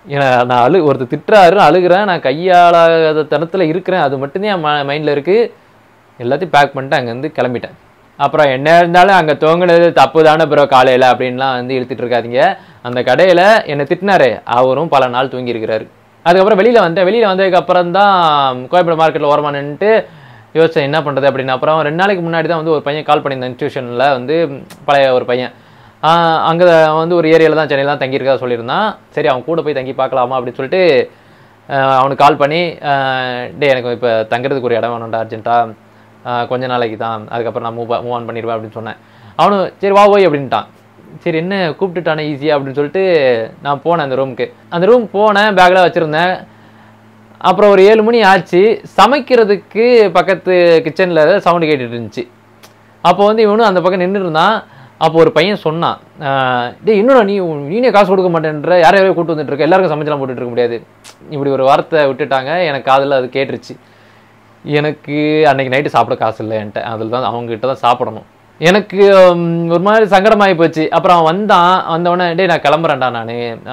ஏன்னா நான் அழு ஒருத்தர் திட்டுறாரு அழுகிறேன் நான் கையாளாத தனத்தில் இருக்கிறேன் அது மட்டும்தான் என் மைண்டில் இருக்குது எல்லாத்தையும் பேக் பண்ணிட்டு அங்கேருந்து கிளம்பிட்டேன் அப்புறம் என்ன இருந்தாலும் அங்கே துவங்கினது தப்பு தானே ப்ரோ காலையில் அப்படின்லாம் வந்து இழுத்துட்டு இருக்காதீங்க அந்த கடையில் என்னை திட்டினாரு அவரும் பல நாள் தூங்கியிருக்கிறாரு அதுக்கப்புறம் வெளியில் வந்தேன் வெளியில் வந்ததுக்கு அப்புறம் தான் கோயம்பேடு மார்க்கெட்டில் ஓரமா நின்னுட்டு யோசிச்சேன் என்ன பண்ணுறது அப்படின்னு அப்புறம் ரெண்டு நாளைக்கு முன்னாடி தான் வந்து ஒரு பையன் கால் பண்ணியிருந்தேன் இன்ஸ்டியூஷனில் வந்து ம், பழைய ஒரு பையன் அங்கே வந்து ஒரு ஏரியாவில் தான் சென்னையில் தான் தங்கியிருக்கா சொல்லியிருந்தான் சரி அவன் கூட போய் தங்கி பார்க்கலாமா அப்படின்னு சொல்லிட்டு ஆஹ் அவனுக்கு கால் பண்ணி டே எனக்கு இப்போ தங்குறதுக்கு ஒரு இடம் வேணும்டா அர்ஜென்ட்டாக கொஞ்ச நாளைக்கு தான் அதுக்கப்புறம் நான் மூவ் மூவ் ஆன் பண்ணிடுவேன் அப்படின்னு சொன்னேன் அவனும் சரி வா போய் அப்படின்ட்டான் சரி என்ன கூப்பிட்டுட்டானே ஈஸியாக அப்படின்னு சொல்லிட்டு நான் போனேன் அந்த ரூமுக்கு அந்த ரூம் போனேன் பேக்கில் வச்சுருந்தேன் அப்புறம் ஒரு ஏழு மணி ஆச்சு சமைக்கிறதுக்கு பக்கத்து கிச்சனில் சவுண்டு கேட்டுட்டு இருந்துச்சு அப்போ வந்து இவனும் அந்த பக்கம் நின்று இருந்தான் அப்போ ஒரு பையன் சொன்னான் ஆஹ் டேய் இன்னும் நீ நீனே காசு கொடுக்க மாட்டேன்ற யார் யாரையோ கூட்டு வந்துட்டு இருக்க எல்லாருக்கும் சமைச்சலாம் போட்டுட்டு இருக்க முடியாது இப்படி ஒரு வார்த்தை விட்டுட்டாங்க எனக்கு காதில் அது கேட்டுருச்சு எனக்கு அன்னைக்கு நைட்டு சாப்பிட காசு இல்லை என்கிட்ட அதில் தான் அவங்ககிட்ட தான் சாப்பிடணும் எனக்கு உம், ஒரு மாதிரி சங்கடமாகி போச்சு அப்புறம் அவன் வந்தான் வந்தவொடனே டேய் நான் கிளம்புறேன்டா நான்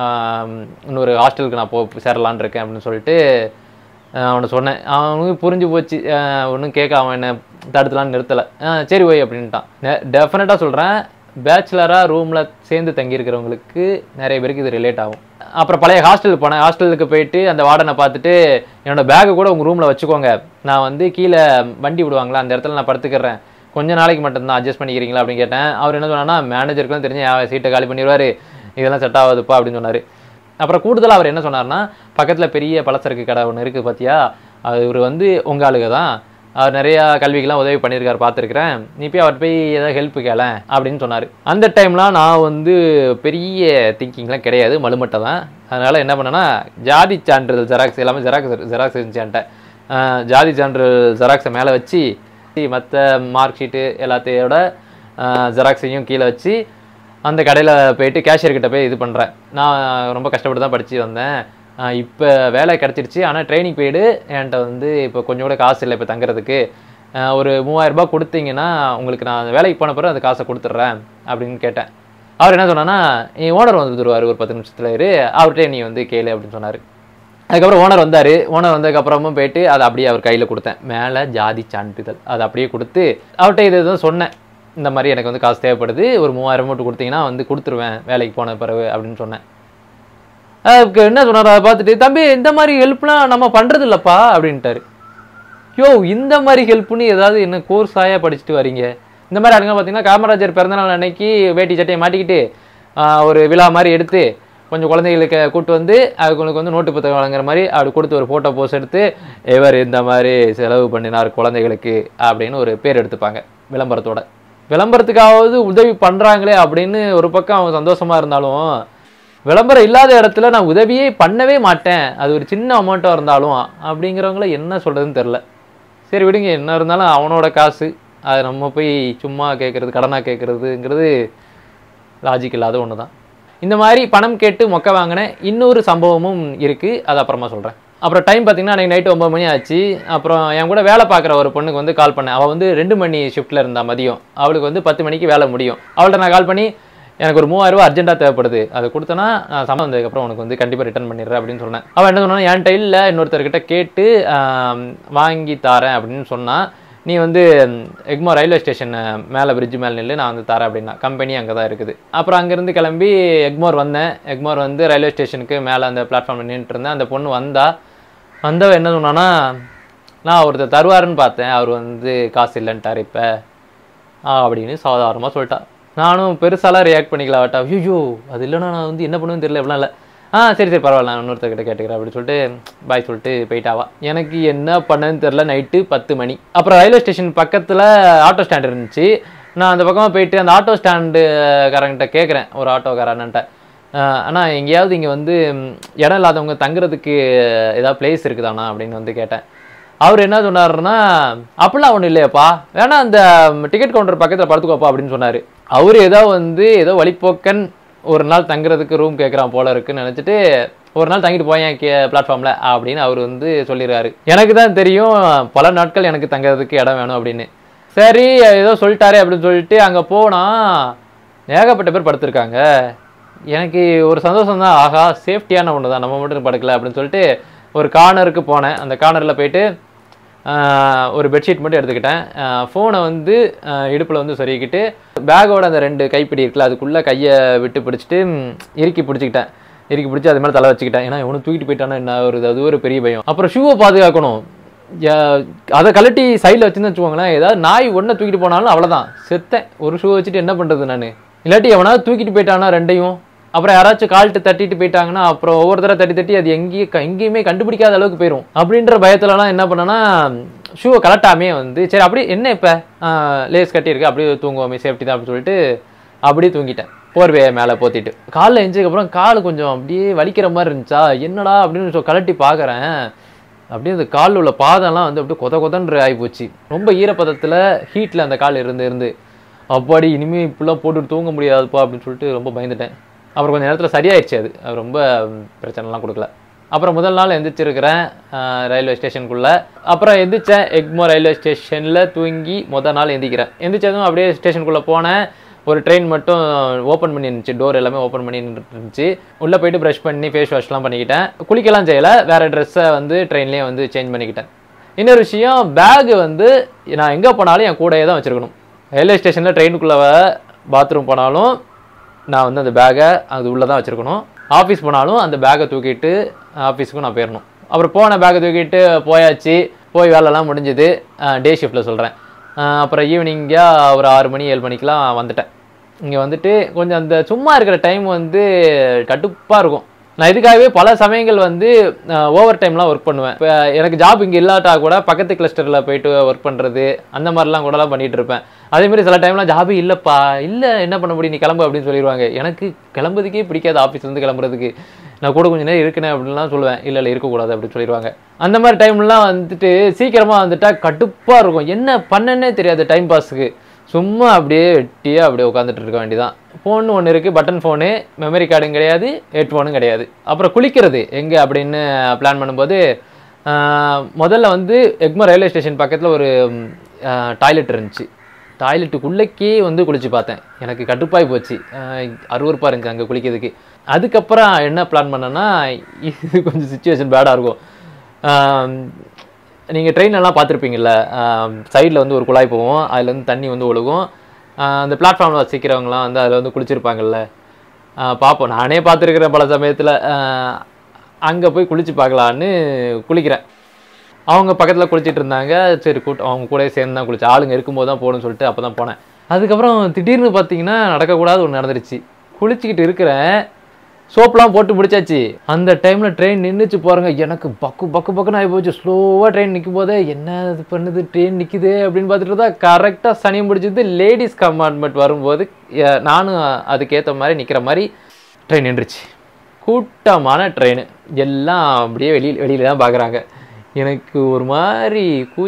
இன்னொரு ஹாஸ்டலுக்கு நான் போ சேரலான்னு இருக்கேன் அப்படின்னு சொல்லிட்டு ஆஹ் அவனை சொன்னேன் அவனுக்கு புரிஞ்சு போச்சு ஒன்றும் கேட்க அவன் என்ன தடுத்துலான்னு நிறுத்தலை சரி ஓய் அப்படின்ட்டான் டெஃபினட்டாக சொல்கிறேன் பேச்சுலராக ரூமில் சேர்ந்து தங்கியிருக்கிறவங்களுக்கு நிறைய பேருக்கு இது ரிலேட் ஆகும் அப்புறம் பழைய ஹாஸ்டலுக்கு போனேன் ஹாஸ்டலுக்கு போயிட்டு அந்த வார்டனை பார்த்துட்டு என்னோட பேக்கை கூட உங்கள் ரூமில் வச்சுக்கோங்க நான் வந்து கீழே வண்டி விடுவாங்களா அந்த இடத்துல நான் படுத்துக்கிறேன் கொஞ்ச நாளைக்கு மட்டும்தான் அட்ஜஸ்ட் பண்ணிக்கிறீங்களா அப்படின்னு கேட்டேன் அவர் என்ன சொன்னான்னா மேனேஜருக்குலாம் தெரிஞ்சு என் சீட்டை காலி பண்ணிடுவார் இதெல்லாம் செட் ஆகாதுப்பா அப்படின்னு சொன்னார் அப்புறம் கூடுதலாக அவர் என்ன சொன்னார்னா பக்கத்தில் பெரிய பலசரக்கு கடை ஒன்று இருக்குது பார்த்தியா அவர் வந்து உங்க ஆளுக தான் அவர் நிறையா கல்விக்கெல்லாம் உதவி பண்ணியிருக்காரு பார்த்துருக்குறேன் நீ போய் அவர் போய் ஏதாவது ஹெல்ப் கேள அப்படின்னு சொன்னார் அந்த டைம்லாம் நான் வந்து பெரிய திங்கிங்லாம் கிடையாது மலுமட்டை தான் அதனால் என்ன பண்ணேன்னா ஜாதி சான்றிதழ் ஜெராக்ஸ் எல்லாமே ஜெராக்ஸ் ஜெராக்ஸ் இருந்துச்சு என்கிட்ட ஆஹ் ஜாதி சான்றிதழ் ஜெராக்ஸை மேலே வச்சு மற்ற மார்க் ஷீட்டு எல்லாத்தையோட ஜெராக்ஸையும் கீழே வச்சு அந்த கடையில் போயிட்டு கேஷியர் கிட்ட போய் இது பண்ணுறேன் நான் ரொம்ப கஷ்டப்பட்டு தான் படித்து வந்தேன் இப்போ வேலை கிடச்சிருச்சு ஆனால் ட்ரைனிங் போயிடு என்கிட்ட வந்து இப்போ கொஞ்சம் கூட காசு இல்லை இப்போ தங்குறதுக்கு ஆஹ் ஒரு மூவாயிரம் ரூபாய் கொடுத்தீங்கன்னா உங்களுக்கு நான் அந்த வேலைக்கு போன பிறகு அந்த காசை கொடுத்துட்றேன் அப்படின்னு கேட்டேன் அவர் என்ன சொன்னான்னா என் ஓனர் வந்துருவார் ஒரு பத்து நிமிஷத்துல இரு அவர்கிட்ட நீ வந்து கேளு அப்படின்னு சொன்னார் அதுக்கப்புறம் ஓனர் வந்தார் ஓனர் வந்ததுக்கப்புறமும் போயிட்டு அதை அப்படியே அவர் கையில் கொடுத்தேன் மேலே ஜாதி சான்றிதழ் அதை அப்படியே கொடுத்து அவர்கிட்ட இது தான் சொன்னேன் இந்த மாதிரி எனக்கு வந்து காசு தேவைப்படுது ஒரு மூவாயிரம் மட்டும் கொடுத்தீங்கன்னா வந்து கொடுத்துருவேன் வேலைக்கு போன பிறகு அப்படின்னு சொன்னேன் அதுக்கு என்ன சொன்னார் அதை பார்த்துட்டு தம்பி இந்த மாதிரி ஹெல்ப்லாம் நம்ம பண்ணுறது இல்லைப்பா அப்படின்ட்டாரு யோ இந்த மாதிரி ஹெல்ப்னு ஏதாவது என்ன கோர்ஸ் ஆயா படிச்சுட்டு வரீங்க இந்த மாதிரி ஆளுங்க பார்த்தீங்கன்னா காமராஜர் பிறந்தநாள் அன்னைக்கு வேட்டி சட்டையை மாட்டிக்கிட்டு ஆஹ், ஒரு விழா மாதிரி எடுத்து கொஞ்சம் குழந்தைகளுக்கு கூட்டு வந்து அதுக்கு வந்து நோட்டு புத்தகம் வழங்குற மாதிரி அப்படி கொடுத்து ஒரு ஃபோட்டோ போஸ் எடுத்து இவர் இந்த மாதிரி செலவு பண்ணினார் குழந்தைகளுக்கு அப்படின்னு ஒரு பேர் எடுத்துப்பாங்க விளம்பரத்தோட விளம்பரத்துக்காவது உதவி பண்ணுறாங்களே அப்படின்னு ஒரு பக்கம் அவங்க சந்தோஷமா இருந்தாலும் விளம்பரம் இல்லாத இடத்துல நான் உதவியே பண்ணவே மாட்டேன் அது ஒரு சின்ன அமௌண்ட்டாக இருந்தாலும் அப்படிங்கிறவங்கள என்ன சொல்கிறதுன்னு தெரில சரி விடுங்க என்ன இருந்தாலும் அவனோட காசு அதை நம்ம போய் சும்மா கேட்குறது கடனாக கேட்குறதுங்கிறது லாஜிக் இல்லாத ஒன்று தான் இந்த மாதிரி பணம் கேட்டு மொக்க வாங்கின இன்னொரு சம்பவமும் இருக்குது அது அப்புறமா சொல்கிறேன் அப்புறம் டைம் பார்த்தீங்கன்னா அன்றைக்கி நைட்டு ஒம்பது மணி ஆச்சு அப்புறம் என் கூட வேலை பார்க்குற ஒரு பொண்ணுக்கு வந்து கால் பண்ணேன் அவள் வந்து ரெண்டு மணி ஷிஃப்ட்டில் இருந்தா மதியம் அவளுக்கு வந்து பத்து மணிக்கு வேலை முடியும் அவள்கிட்ட நான் கால் பண்ணி எனக்கு ஒரு மூவாயிரம் ரூபாய் அர்ஜென்ட்டாக தேவைப்படுது அது கொடுத்தனா நான் சம்பளம் வந்ததுக்கப்புறம் உனக்கு வந்து கண்டிப்பாக ரிட்டர்ன் பண்ணிடுறேன் அப்படின்னு சொன்னேன் அவன் என்ன சொன்னா என்கிட்ட இல்லை இன்னொருத்தர்கிட்ட கேட்டு ஆம், வாங்கி தாரேன் அப்படின்னு சொன்னா நீ வந்து எக்மோ ரயில்வே ஸ்டேஷன் மேலே பிரிட்ஜ் மேலே நில்லு நான் வந்து தரேன் அப்படின்னா கம்பெனி அங்கே தான் இருக்குது அப்புறம் அங்கேருந்து கிளம்பி எக்மோர் வந்தேன் எக்மோர் வந்து ரயில்வே ஸ்டேஷனுக்கு மேலே அந்த பிளாட்ஃபார்மில் நின்றுட்டு இருந்தேன் அந்த பொண்ணு வந்தா வந்தவ என்ன சொன்னான்னா நான் ஒருத்தர் தருவாருன்னு பார்த்தேன் அவர் வந்து காசு இல்லைன்ட்டார் இப்போ அப்படின்னு சாதாரணமாக சொல்லிட்டா நானும் பெருசாலாம் ரியாக்ட் பண்ணிக்கல அவட்ட ஐயோ அது இல்லைன்னா நான் வந்து என்ன பண்ணுவேன்னு தெரியல எப்படிலாம் இல்லை ஆ சரி சரி பரவாயில்ல நான் இன்னொருத்தர்கிட்ட கேட்டுக்கிறேன் அப்படின்னு சொல்லிட்டு பாய் சொல்லிட்டு போயிட்டாவா எனக்கு என்ன பண்ணேன்னு தெரில நைட்டு பத்து மணி அப்புறம் ரயில்வே ஸ்டேஷன் பக்கத்தில் ஆட்டோ ஸ்டாண்ட் இருந்துச்சு நான் அந்த பக்கமாக போயிட்டு அந்த ஆட்டோ ஸ்டாண்டு காரங்கிட்ட கேட்குறேன் ஒரு ஆட்டோக்காரன்ட்ட அண்ணா எங்கேயாவது இங்கே வந்து ம், இடம் இல்லாதவங்க தங்குறதுக்கு ஏதாவது பிளேஸ் இருக்குதாண்ணா அப்படின்னு வந்து கேட்டேன் அவர் என்ன சொன்னாருன்னா அப்படிலாம் ஒன்றும் இல்லையாப்பா வேணா அந்த டிக்கெட் கவுண்டர் பக்கத்தில் படுத்துக்கோப்பா அப்படின்னு சொன்னார் அவர் ஏதோ வந்து ஏதோ வழிப்போக்கன் ஒரு நாள் தங்குறதுக்கு ரூம் கேட்குறான் போல இருக்குன்னு நினச்சிட்டு ஒரு நாள் தங்கிட்டு போயேன் கே பிளாட்ஃபார்மில் அப்படின்னு அவர் வந்து சொல்லிடுறாரு எனக்கு தான் தெரியும் பல நாட்கள் எனக்கு தங்குறதுக்கு இடம் வேணும் அப்படின்னு சரி ஏதோ சொல்லிட்டாரே அப்படின்னு சொல்லிட்டு அங்கே போனால் ஏகப்பட்ட பேர் படுத்திருக்காங்க எனக்கு ஒரு சந்தோஷம் தான் ஆகா சேஃப்டியான ஒன்று தான் நம்ம மட்டும் படுக்கல அப்படின்னு சொல்லிட்டு ஒரு கார்னருக்கு போனேன் அந்த கார்னரில் போயிட்டு ஆஹ், ஒரு பெட்ஷீட் மட்டும் எடுத்துக்கிட்டேன் ஃபோனை வந்து இடுப்பில் வந்து சொருகிக்கிட்டு பேக்கோட அந்த ரெண்டு கைப்பிடி இருக்குல்ல அதுக்குள்ளே கையை விட்டு பிடிச்சிட்டு ம், இறுக்கி பிடிச்சிக்கிட்டேன் இறுக்கி பிடிச்சி அது மேலே தலை வச்சுக்கிட்டேன் ஏன்னா இவனு தூக்கிட்டு போயிட்டானா என்ன ஒரு அது ஒரு பெரிய பயம் அப்புறம் ஷூவை பாதுகாக்கணும் யா- அதை கழட்டி சைடில் வச்சுன்னு வச்சுக்கோங்களேன் ஏதாவது நாய் ஒன்றை தூக்கிட்டு போனாலும் அவ்வளோதான் செத்தேன் ஒரு ஷூ வச்சுட்டு என்ன பண்ணுறது நான் இல்லாட்டி எவனாவது தூக்கிட்டு போயிட்டானா ரெண்டையும் அப்புறம் யாராச்சும் கால்ட்டு தட்டிட்டு போயிட்டாங்கன்னா அப்புறம் ஒவ்வொரு தடவை தட்டி தட்டி அது எங்கேயும் க- எங்கேயுமே கண்டுபிடிக்காத அளவுக்கு போயிடும் அப்படின்ற பயத்துலலாம் என்ன பண்ணேன்னா ஷூவை கலட்டாமே வந்து சரி அப்படி என்ன இப்போ லேஸ் கட்டியிருக்கு அப்படியே தூங்குவோமே சேஃப்டி தான் அப்படின்னு சொல்லிட்டு அப்படியே தூங்கிட்டேன் போர்வையை மேலே போத்திட்டு காலில் எஞ்சதுக்கப்புறம் கால் கொஞ்சம் அப்படியே வலிக்கிற மாதிரி இருந்துச்சா என்னடா அப்படின்னு சொ- கழட்டி பார்க்குறேன் அப்படியே அந்த காலில் உள்ள பாதம்லாம் வந்து அப்படியே கொத கொதன்று ஆகிப்போச்சு ரொம்ப ஈரப்பதத்தில் ஹீட்டில் அந்த கால் இருந்து இருந்து அப்பாடி இனிமேல் இப்படிலாம் போட்டு தூங்க முடியாதுப்பா அப்படின்னு சொல்லிட்டு ரொம்ப பயந்துட்டேன் அப்புறம் கொஞ்சம் நேரத்தில் சரியாயிடுச்சு அது அது ரொம்ப ம், பிரச்சனைலாம் கொடுக்கல அப்புறம் முதல் நாள் எந்திரிச்சிருக்கிறேன் ரயில்வே ஸ்டேஷனுக்குள்ளே அப்புறம் எந்திரிச்சேன் எக்மோ ரயில்வே ஸ்டேஷனில் தூங்கி முதல் நாள் எந்திரிக்கிறேன் எந்திரிச்சதும் அப்படியே ஸ்டேஷனுக்குள்ளே போனேன் ஒரு ட்ரெயின் மட்டும் ஓப்பன் பண்ணி இருந்துச்சு டோர் எல்லாமே ஓப்பன் பண்ணி இருந்துச்சு உள்ளே போயிட்டு ப்ரஷ் பண்ணி ஃபேஸ் வாஷ்லாம் பண்ணிக்கிட்டேன் குளிக்கலாம் செய்யலை வேறு ட்ரெஸ்ஸை வந்து ட்ரெயின்லேயே வந்து சேஞ்ச் பண்ணிக்கிட்டேன் இன்னொரு விஷயம் பேகு வந்து நான் எங்கே போனாலும் என் கூடயே தான் வச்சுருக்கணும் ரயில்வே ஸ்டேஷனில் ட்ரெயினுக்குள்ளே பாத்ரூம் போனாலும் நான் வந்து அந்த பேக்கை அது உள்ளே தான் வச்சுருக்கணும் ஆஃபீஸ் போனாலும் அந்த பேக்கை தூக்கிட்டு ஆஃபீஸுக்கும் நான் போயிடணும் அப்புறம் போன பேக்கை தூக்கிட்டு போயாச்சு போய் வேலைலாம் முடிஞ்சுது டே ஷிஃப்ட்டில் சொல்கிறேன் அப்புறம் ஈவினிங்காக ஒரு ஆறு மணி ஏழு மணிக்கெலாம் வந்துட்டேன் இங்கே வந்துட்டு கொஞ்சம் அந்த சும்மா இருக்கிற டைம் வந்து கடுப்பாக இருக்கும் நான் இதுக்காகவே பல சமயங்கள் வந்து ஓவர் டைம்லாம் ஒர்க் பண்ணுவேன் இப்போ எனக்கு ஜாப் இங்கே இல்லாட்டா கூட பக்கத்து கிளஸ்டரில் போயிட்டு ஒர்க் பண்ணுறது அந்த மாதிரிலாம் கூடலாம் பண்ணிட்டு இருப்பேன் அதே மாதிரி சில டைம்லாம் ஜாபு இல்லைப்பா இல்லை என்ன பண்ண முடியும் நீ கிளம்பு அப்படின்னு சொல்லிடுவாங்க எனக்கு கிளம்புறதுக்கே பிடிக்காது ஆஃபீஸ்லேருந்து கிளம்புறதுக்கு நான் கூட கொஞ்சம் நேரம் இருக்கணும் அப்படின்லாம் சொல்லுவேன் இல்லை இல்லை இருக்கக்கூடாது அப்படின்னு சொல்லிடுவாங்க அந்த மாதிரி டைம்லாம் வந்துட்டு சீக்கிரமாக வந்துட்டா கடுப்பாக இருக்கும் என்ன பண்ணனே தெரியாது டைம் பாஸுக்கு சும்மா அப்படியே வெட்டியாக அப்படியே உட்காந்துட்டு இருக்க வேண்டியதான் ஃபோன் ஒன்று இருக்குது பட்டன் ஃபோனு மெமரி கார்டும் கிடையாது ஹெட்ஃபோனும் கிடையாது அப்புறம் குளிக்கிறது எங்கே அப்படின்னு பிளான் பண்ணும்போது ஆஹ், முதல்ல வந்து எக்மோ ரயில்வே ஸ்டேஷன் பக்கத்தில் ஒரு டாய்லெட் இருந்துச்சு டாய்லெட்டுக்குள்ளக்கே வந்து குளிச்சு பார்த்தேன் எனக்கு கடுப்பாய் போச்சு அருவறுப்பாக இருந்துச்சு அங்கே குளிக்கிறதுக்கு அதுக்கப்புறம் என்ன பிளான் பண்ணேன்னா இது கொஞ்சம் சுச்சுவேஷன் பேடாக இருக்கும் நீங்கள் ட்ரெயின்லாம் பார்த்துருப்பீங்கல்ல சைடில் வந்து ஒரு குழாய் போகும் அதுல இருந்து தண்ணி வந்து ஒழுகும் ஆஹ் அந்த பிளாட்ஃபார்மில் வசிக்கிறவங்களாம் வந்து அதில் வந்து குளிச்சிருப்பாங்கல்ல ஆஹ் பார்ப்போம் நானே பார்த்துருக்குறேன் பல சமயத்தில் அங்கே போய் குளிச்சு பார்க்கலான்னு குளிக்கிறேன் அவங்க பக்கத்தில் குளிச்சிட்டு இருந்தாங்க சரி கூட்டம் அவங்க கூட சேர்ந்து தான் குளிச்சேன் ஆளுங்க இருக்கும்போது தான் போகணும்னு சொல்லிட்டு அப்போ தான் போனேன் அதுக்கப்புறம் திடீர்னு பார்த்தீங்கன்னா நடக்கக்கூடாது ஒன்று நடந்துருச்சு குளிச்சுக்கிட்டு இருக்கிறேன் சோப்லாம் போட்டு முடிச்சாச்சு அந்த டைமில் ட்ரெயின் நின்றுச்சு பாருங்க எனக்கு பக்கு பக்கு பக்குன்னு ஆகி போச்சு ஸ்லோவாக ட்ரெயின் நிற்கும் போதே என்ன இது பண்ணுது ட்ரெயின் நிற்குது அப்படின்னு பார்த்துட்டு தான் கரெக்டாக சனியம் பிடிச்சது லேடிஸ் கம்பார்ட்மெண்ட் வரும்போது எ- நானும் அதுக்கேற்ற மாதிரி நிற்கிற மாதிரி ட்ரெயின் நின்றுச்சு கூட்டமான ட்ரெயின் எல்லாம் அப்படியே வெளியில் வெளியில தான் பார்க்குறாங்க எனக்கு ஒரு மாதிரி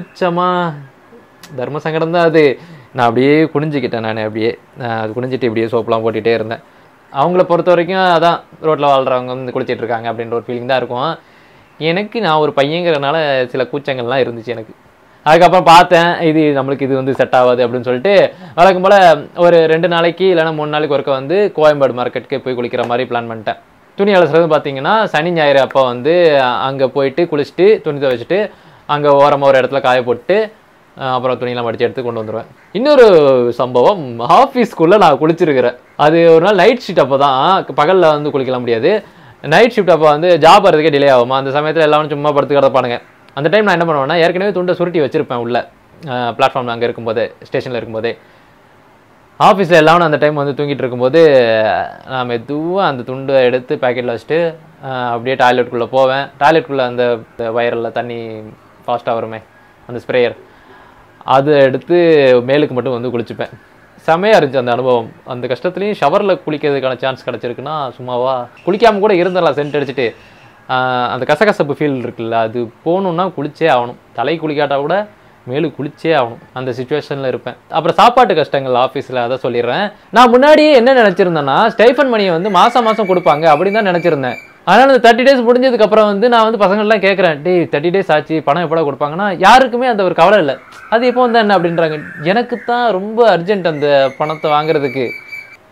கூச்சமாக தர்ம சங்கடம் தான் அது நான் அப்படியே குனிஞ்சிக்கிட்டேன் நான் அப்படியே நான் அது குனிஞ்சிட்டு இப்படியே சோப்புலாம் போட்டுகிட்டே இருந்தேன் அவங்கள பொறுத்த வரைக்கும் அதான் ரோட்டில் வாழ்கிறவங்க வந்து குளிச்சிட்டு இருக்காங்க அப்படின்ற ஒரு ஃபீலிங் தான் இருக்கும் எனக்கு நான் ஒரு பையங்கிறனால சில கூச்சங்கள்லாம் இருந்துச்சு எனக்கு அதுக்கப்புறம் பார்த்தேன் இது நம்மளுக்கு இது வந்து செட் ஆகாது அப்படின்னு சொல்லிட்டு வழக்கம் போல் ஒரு ரெண்டு நாளைக்கு இல்லைன்னா மூணு நாளைக்கு ஒருக்க வந்து கோயம்பேடு மார்க்கெட்டுக்கு போய் குளிக்கிற மாதிரி பிளான் பண்ணிட்டேன் துணி அலசுறது பார்த்தீங்கன்னா சனி ஞாயிறு அப்போ வந்து அங்கே போயிட்டு குளிச்சுட்டு துணி துவைச்சிட்டு அங்கே ஓரமாக ஒரு இடத்துல காய போட்டு அஹ் அப்புறம் துணியெல்லாம் மடிச்சு எடுத்து கொண்டு வந்துடுவேன் இன்னொரு சம்பவம் ஆஃபீஸ்க்குள்ளே நான் குளிச்சிருக்கிறேன் அது ஒரு நாள் நைட் ஷிஃப்ட் அப்போ தான் பகலில் வந்து குளிக்கலாம் முடியாது நைட் ஷிஃப்ட் அப்போ வந்து ஜாப் வரதுக்கே டிலே ஆகுமா அந்த சமயத்தில் எல்லாரும் சும்மா படுத்து கிடப்பானுங்க அந்த டைம் நான் என்ன பண்ணுவேன்னா ஏற்கனவே துண்டை சுருட்டி வச்சிருப்பேன் உள்ள பிளாட்ஃபார்மில் அங்கே இருக்கும்போதே ஸ்டேஷனில் இருக்கும்போதே ஆஃபீஸில் எல்லாரும் அந்த டைம் வந்து தூங்கிட்டு இருக்கும்போது நான் மெதுவாக அந்த துண்டை எடுத்து பேக்கெட்டில் வச்சுட்டு அஹ், அப்படியே டாய்லெட்குள்ளே போவேன் டாய்லெட்குள்ளே அந்த வயரில் தண்ணி ஃபாஸ்ட்டாக வருமே அந்த ஸ்ப்ரேயர் அதை எடுத்து மேலுக்கு மட்டும் வந்து குளிச்சுப்பேன் செமையாக இருந்துச்சு அந்த அனுபவம் அந்த கஷ்டத்துலேயும் ஷவரில் குளிக்கிறதுக்கான சான்ஸ் கிடச்சிருக்குன்னா சும்மாவா குளிக்காமல் கூட இருந்துடலாம் சென்ட் அடிச்சுட்டு ஆஹ் அந்த கசகசப்பு ஃபீல் இருக்குல்ல அது போகணுன்னா குளிச்சே ஆகணும் தலை குளிக்காட்டா கூட மேலு குளிச்சே ஆகணும் அந்த சுச்சுவேஷனில் இருப்பேன் அப்புறம் சாப்பாட்டு கஷ்டங்கள் ஆஃபீஸில் அதை சொல்லிடுறேன் நான் முன்னாடியே என்ன நினச்சிருந்தேன்னா ஸ்டைஃபன் மணியை வந்து மாதம் மாதம் கொடுப்பாங்க அப்படின்னு தான் நினச்சிருந்தேன் அதனால் அந்த தேர்ட்டி டேஸ் முடிஞ்சதுக்கு அப்புறம் வந்து நான் வந்து பசங்கள்லாம் கேட்குறேன் டேய் தேர்ட்டி டேஸ் ஆச்சு பணம் எப்படா கொடுப்பாங்கன்னா யாருக்குமே அந்த ஒரு கவலை இல்லை அது எப்போ வந்தா என்ன அப்படின்றாங்க எனக்கு தான் ரொம்ப அர்ஜென்ட் அந்த பணத்தை வாங்குறதுக்கு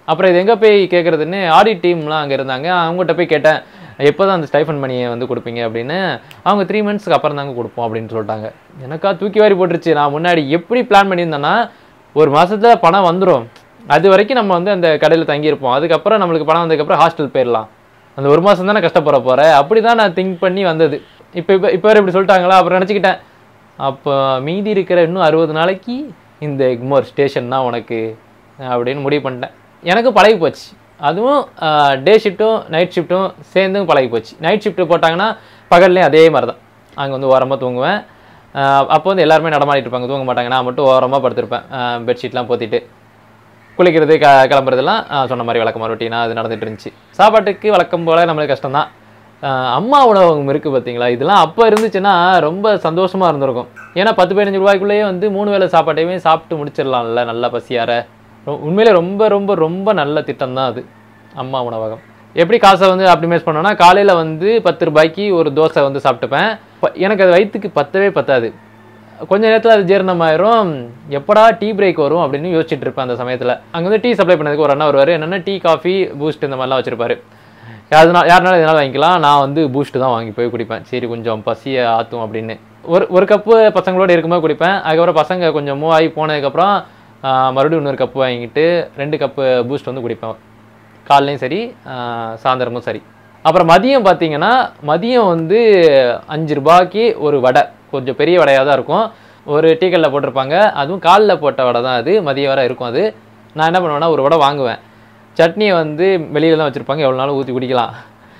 அப்புறம் இது எங்கே போய் கேட்குறதுன்னு ஆடிட் டீம்லாம் அங்கே இருந்தாங்க அவங்ககிட்ட போய் கேட்டேன் எப்போ தான் அந்த ஸ்டைஃபன் மணியை வந்து கொடுப்பீங்க அப்படின்னு அவங்க த்ரீ மந்த்ஸ்க்கு அப்புறம் தாங்க கொடுப்போம் அப்படின்னு சொல்லிட்டாங்க எனக்கா தூக்கி வாரி போட்டுருச்சு நான் முன்னாடி எப்படி பிளான் பண்ணியிருந்தேன்னா ஒரு மாசத்துல பணம் வந்துடும் அது வரைக்கும் நம்ம வந்து அந்த கடையில் தங்கியிருப்போம் அதுக்கப்புறம் நம்மளுக்கு பணம் வந்ததுக்கப்புறம் ஹாஸ்டல் போயிடலாம் அந்த ஒரு மாதம் தானே கஷ்டப்பட போகிறேன் அப்படி தான் நான் திங்க் பண்ணி வந்தது இப்போ இப்போ இப்போ இப்படி சொல்லிட்டாங்களா அப்புறம் நினச்சிக்கிட்டேன் அப்போ மீதி இருக்கிற இன்னும் அறுபது நாளைக்கு இந்த எக்மோர் ஸ்டேஷன் தான் உனக்கு அப்படின்னு முடிவு பண்ணிட்டேன் எனக்கு பழகி போச்சு அதுவும் டே ஷிஃப்ட்டும் நைட் ஷிஃப்ட்டும் சேர்ந்தும் பழகி போச்சு நைட் ஷிஃப்ட் போட்டாங்கன்னா பகல்லையும் அதே மாதிரி தான் அங்கே வந்து ஓரமாக தூங்குவேன் ஆஹ் அப்போ வந்து எல்லாருமே நடமாடிட்டு இருப்பாங்க தூங்க மாட்டாங்க நான் மட்டும் ஓரமாக படுத்திருப்பேன் பெட்ஷீட்லாம் போத்திட்டு குளிக்கிறது க கிளம்புறதெல்லாம் ஆஹ் சொன்ன மாதிரி வழக்கமாக ரொட்டீனாக அது நடந்துட்டு இருந்துச்சு சாப்பாட்டுக்கு வழக்கம் போல் நம்மளுக்கு கஷ்டம் தான் அம்மா உணவகம் இருக்குது பார்த்தீங்களா இதெல்லாம் அப்போ இருந்துச்சுன்னா ரொம்ப சந்தோஷமாக இருந்திருக்கும் ஏன்னா பத்து பதினஞ்சு ரூபாய்க்குள்ளேயே வந்து மூணு வேளை சாப்பாட்டையுமே சாப்பிட்டு முடிச்சிடலாம்ல நல்லா பசியார ரொ- உண்மையிலே ரொம்ப ரொம்ப ரொம்ப நல்ல திட்டம் தான் அது அம்மா உணவகம் எப்படி காசை வந்து ஆப்டிமைஸ் பண்ணோன்னா காலையில் வந்து பத்து ரூபாய்க்கு ஒரு தோசை வந்து சாப்பிட்டுப்பேன் ப- எனக்கு அது வயிற்றுக்கு பத்தவே பத்தாது கொஞ்ச நேரத்தில் அது ஜீரணமாயிரும் எப்படா டீ பிரேக் வரும் அப்படின்னு யோசிச்சுட்டு இருப்பேன் அந்த சமயத்தில் அங்கே வந்து டீ சப்ளை பண்ணதுக்கு ஒரு அண்ணா வருவார் என்னென்னா டீ காஃபி பூஸ்ட் இந்த மாதிரிலாம் வச்சிருப்பாரு யாருனா யாருனாலும் எதனால வாங்கிக்கலாம் நான் வந்து பூஸ்ட் தான் வாங்கி போய் குடிப்பேன் சரி கொஞ்சம் பசியை ஆற்றும் அப்படின்னு ஒரு ஒரு கப்பு பசங்களோட இருக்கும்போது குடிப்பேன் அதுக்கப்புறம் பசங்க கொஞ்சம் மூவ் ஆகி போனதுக்கப்புறம் ஆஹ், மறுபடியும் இன்னொரு கப்பு வாங்கிட்டு ரெண்டு கப்பு பூஸ்ட் வந்து குடிப்பேன் காலையும் சரி ஆஹ், சாயந்தரமும் சரி அப்புறம் மதியம் பார்த்தீங்கன்னா மதியம் வந்து அஞ்சு ரூபாய்க்கு ஒரு வடை கொஞ்சம் பெரிய வடையாக தான் இருக்கும் ஒரு டீக்கல்ல போட்டிருப்பாங்க அதுவும் காலில் போட்ட வடை தான் அது மதியம் வரை இருக்கும் அது நான் என்ன பண்ணுவேன்னா ஒரு வடை வாங்குவேன் சட்னியை வந்து வெளியில தான் வச்சுருப்பாங்க எவ்வளோ நாளும் ஊற்றி குடிக்கலாம்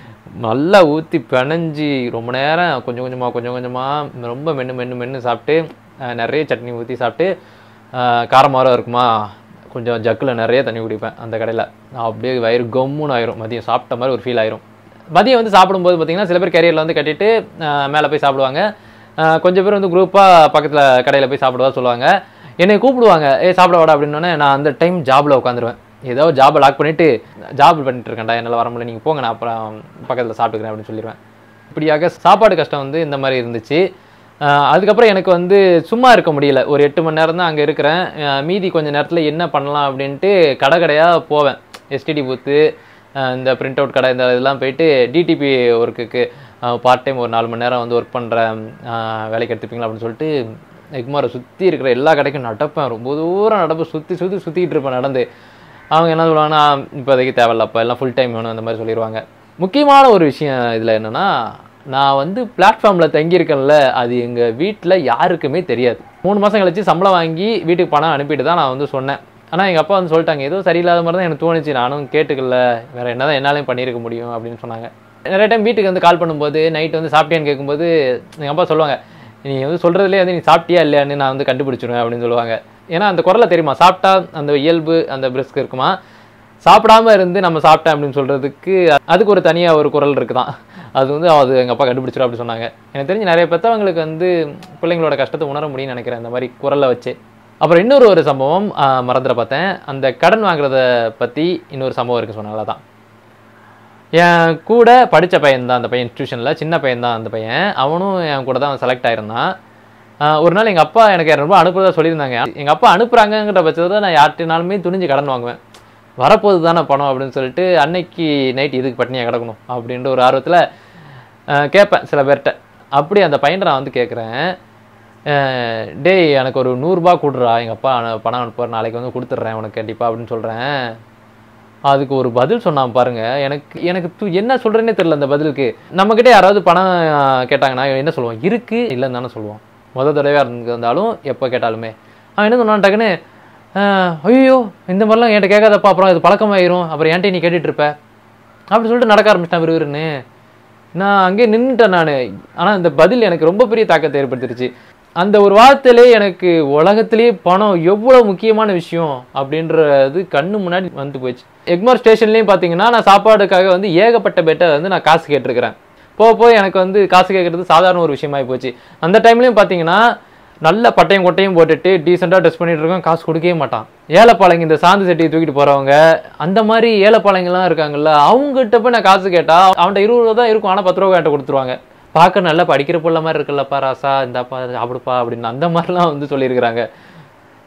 நல்லா ஊற்றி பிணைஞ்சி ரொம்ப நேரம் கொஞ்சம் கொஞ்சமாக கொஞ்சம் கொஞ்சமாக ரொம்ப மென்று மென்று மென்று சாப்பிட்டு அஹ், நிறைய சட்னி ஊற்றி சாப்பிட்டு அஹ், காரமாரம் இருக்குமா கொஞ்சம் ஜக்கில் நிறைய தண்ணி குடிப்பேன் அந்த கடையில் அப்படியே வயிறு கம்முன்னு ஆயிரும் மதியம் சாப்பிட்ட மாதிரி ஒரு ஃபீல் ஆயிரும் மதியம் வந்து சாப்பிடும்போது பார்த்தீங்கன்னா சில பேர் கேரியரில் வந்து கட்டிட்டு மேலே போய் சாப்பிடுவாங்க அஹ், கொஞ்சம் பேர் வந்து குரூப்பாக பக்கத்தில் கடையில் போய் சாப்பிடுவா சொல்லுவாங்க என்னை கூப்பிடுவாங்க ஏ சாப்பிட வாடா அப்படின்னோடனே நான் அந்த டைம் ஜாபில் உட்காந்துருவேன் ஏதோ ஜாபை லாக் பண்ணிவிட்டு ஜாப் பண்ணிட்டு இருக்கேன்டா என்னால் வர முடியல நீங்கள் போங்க நான் அப்புறம் பக்கத்தில் சாப்பிட்டுக்கிறேன் அப்படின்னு சொல்லிடுவேன் இப்படியாக சாப்பாடு கஷ்டம் வந்து இந்த மாதிரி இருந்துச்சு அஹ் அதுக்கப்புறம் எனக்கு வந்து சும்மா இருக்க முடியல ஒரு எட்டு மணி நேரம் தான் அங்கே இருக்கிறேன் அஹ் மீதி கொஞ்ச நேரத்தில் என்ன பண்ணலாம் அப்படின்ட்டு கடை கடையாக போவேன் எஸ்டிடி பூத்து இந்த பிரிண்ட் அவுட் கடை இந்த இதெல்லாம் போயிட்டு டிடிபி ஒர்க்குக்கு பார்ட் டைம் ஒரு நாலு மணி நேரம் வந்து ஒர்க் பண்ணுறேன் வேலைக்கு எடுத்துப்பீங்களா அப்படின்னு சொல்லிட்டு எக்மாரை சுற்றி இருக்கிற எல்லா கடைக்கும் நடப்பேன் ரொம்ப தூரம் நடப்பேன் சுற்றி சுற்றி சுற்றிக்கிட்டு இருப்பேன் நடந்து அவங்க என்ன சொல்லுவாங்கன்னா இப்போதைக்கு தேவையில்லப்பா எல்லாம் ஃபுல் டைம் வேணும் அந்த மாதிரி சொல்லிடுவாங்க முக்கியமான ஒரு விஷயம் இதில் என்னென்னா நான் வந்து பிளாட்ஃபார்மில் தங்கியிருக்கேன்ல அது எங்கள் வீட்டில் யாருக்குமே தெரியாது மூணு மாதம் கழிச்சு சம்பளம் வாங்கி வீட்டுக்கு பணம் அனுப்பிட்டு தான் நான் வந்து சொன்னேன் ஆனால் எங்கள் அப்பா வந்து சொல்லிட்டாங்க ஏதோ சரியில்லாத மாதிரி தான் எனக்கு தோணுச்சு நானும் கேட்டுக்கல வேற என்ன தான் என்னாலையும் பண்ணியிருக்க முடியும் அப்படின்னு சொன்னாங்க நிறைய டைம் வீட்டுக்கு வந்து கால் பண்ணும்போது நைட் வந்து சாப்பிட்டியான்னு கேட்கும்போது எங்கள் அப்பா சொல்லுவாங்க நீ வந்து சொல்கிறதுலே வந்து நீ சாப்பிட்டியா இல்லையான்னு நான் வந்து கண்டுபிடிச்சிருவேன் அப்படின்னு சொல்லுவாங்க ஏன்னா அந்த குரலை தெரியுமா சாப்பிட்டா அந்த இயல்பு அந்த பிரிஸ்க் இருக்குமா சாப்பிடாம இருந்து நம்ம சாப்பிட்டேன் அப்படின்னு சொல்கிறதுக்கு அதுக்கு ஒரு தனியாக ஒரு குரல் இருக்குதான் அது வந்து அது எங்கள் அப்பா கண்டுபிடிச்சிரும் அப்படி சொன்னாங்க எனக்கு தெரிஞ்சு நிறைய பெற்றவங்களுக்கு வந்து பிள்ளைங்களோட கஷ்டத்தை உணர முடியும்னு நினைக்கிறேன் இந்த மாதிரி குரலை வச்சு அப்புறம் இன்னொரு ஒரு சம்பவம் ஆஹ், மறந்துட பார்த்தேன் அந்த கடன் வாங்குறத பற்றி இன்னொரு சம்பவம் இருக்குது சொன்னால தான் என் கூட படித்த பையன் தான் அந்த பையன் இன்ஸ்டியூஷனில் சின்ன பையன் தான் அந்த பையன் அவனும் என் கூட தான் செலக்ட் ஆயிருந்தான் ஆஹ் ஒரு நாள் எங்கள் அப்பா எனக்கு ரொம்ப அனுப்புறதா சொல்லியிருந்தாங்க எங்கள் அப்பா அனுப்புகிறாங்கங்கிற பட்சத்தில் நான் யார்கிட்டனாலுமே துணிஞ்சு கடன் வாங்குவேன் வரப்போகுது தானே பணம் அப்படின்னு சொல்லிட்டு அன்னைக்கு நைட் இதுக்கு பட்டினியாக கிடக்கணும் அப்படின்ற ஒரு ஆர்வத்தில் கேட்பேன் சில பேர்கிட்ட அப்படி அந்த பையனை நான் வந்து கேட்குறேன் டேய் எனக்கு ஒரு நூறுரூபா கொடுறா எங்கள் அப்பா அனு- பணம் அனுப்புவார் நாளைக்கு வந்து கொடுத்துட்றேன் உனக்கு கண்டிப்பாக அப்படின்னு சொல்கிறேன் அதுக்கு ஒரு பதில் சொன்னான் பாருங்க எனக்கு எனக்கு து- என்ன சொல்றேனே தெரியல அந்த பதிலுக்கு நம்மக்கிட்ட யாராவது பணம் ஆஹ், கேட்டாங்கன்னா என்ன சொல்லுவோம் இருக்கு இல்லைன்னு தானே சொல்லுவோம் முத தடவையாக இருந்தாலும் எப்போ கேட்டாலுமே அவன் என்ன சொன்னான் டக்குன்னு ஐயோ இந்த மாதிரிலாம் என்கிட்ட கேட்காதப்பா அப்புறம் இது பழக்கமாயிரும் அப்புறம் என்கிட்ட நீ கேட்டுட்டு இருப்ப அப்படி சொல்லிட்டு நடக்க ஆரம்பிச்சிட்டான் விறுவிறுன்னு நான் அங்கேயே நின்றுட்டேன் நான் ஆனால் இந்த பதில் எனக்கு ரொம்ப பெரிய தாக்கத்தை ஏற்படுத்திருச்சு அந்த ஒரு வார்த்தையிலே எனக்கு உலகத்திலேயே பணம் எவ்வளோ முக்கியமான விஷயம் அப்படின்றது கண்ணு முன்னாடி வந்து போயிடுச்சு எக்மார் ஸ்டேஷன்லேயும் பார்த்தீங்கன்னா நான் சாப்பாடுக்காக வந்து ஏகப்பட்ட பேட்டை வந்து நான் காசு கேட்டிருக்கிறேன் போக போய் எனக்கு வந்து காசு கேட்குறது சாதாரண ஒரு விஷயமாயி போச்சு அந்த டைம்லையும் பார்த்தீங்கன்னா நல்ல பட்டையும் கொட்டையும் போட்டுட்டு டீசெண்டாக ட்ரெஸ் பண்ணிட்டு இருக்கோம் காசு கொடுக்கவே மாட்டான் ஏழைப்பாளைங்க இந்த சாந்து சட்டியை தூக்கிட்டு போறவங்க அந்த மாதிரி ஏழைப்பாளைங்கலாம் இருக்காங்கல்ல அவங்ககிட்ட போய் நான் காசு கேட்டா அவன்கிட்ட இருபது ரூபா தான் இருக்கும் ஆனால் பத்து ரூபா என்கிட்ட கொடுத்துருவாங்க பார்க்க நல்லா படிக்கிற புள்ள மாதிரி இருக்குல்லப்பா ராசா இந்தாப்பா சாப்பிடுப்பா அப்படின்னு அந்த மாதிரிலாம் வந்து சொல்லியிருக்கிறாங்க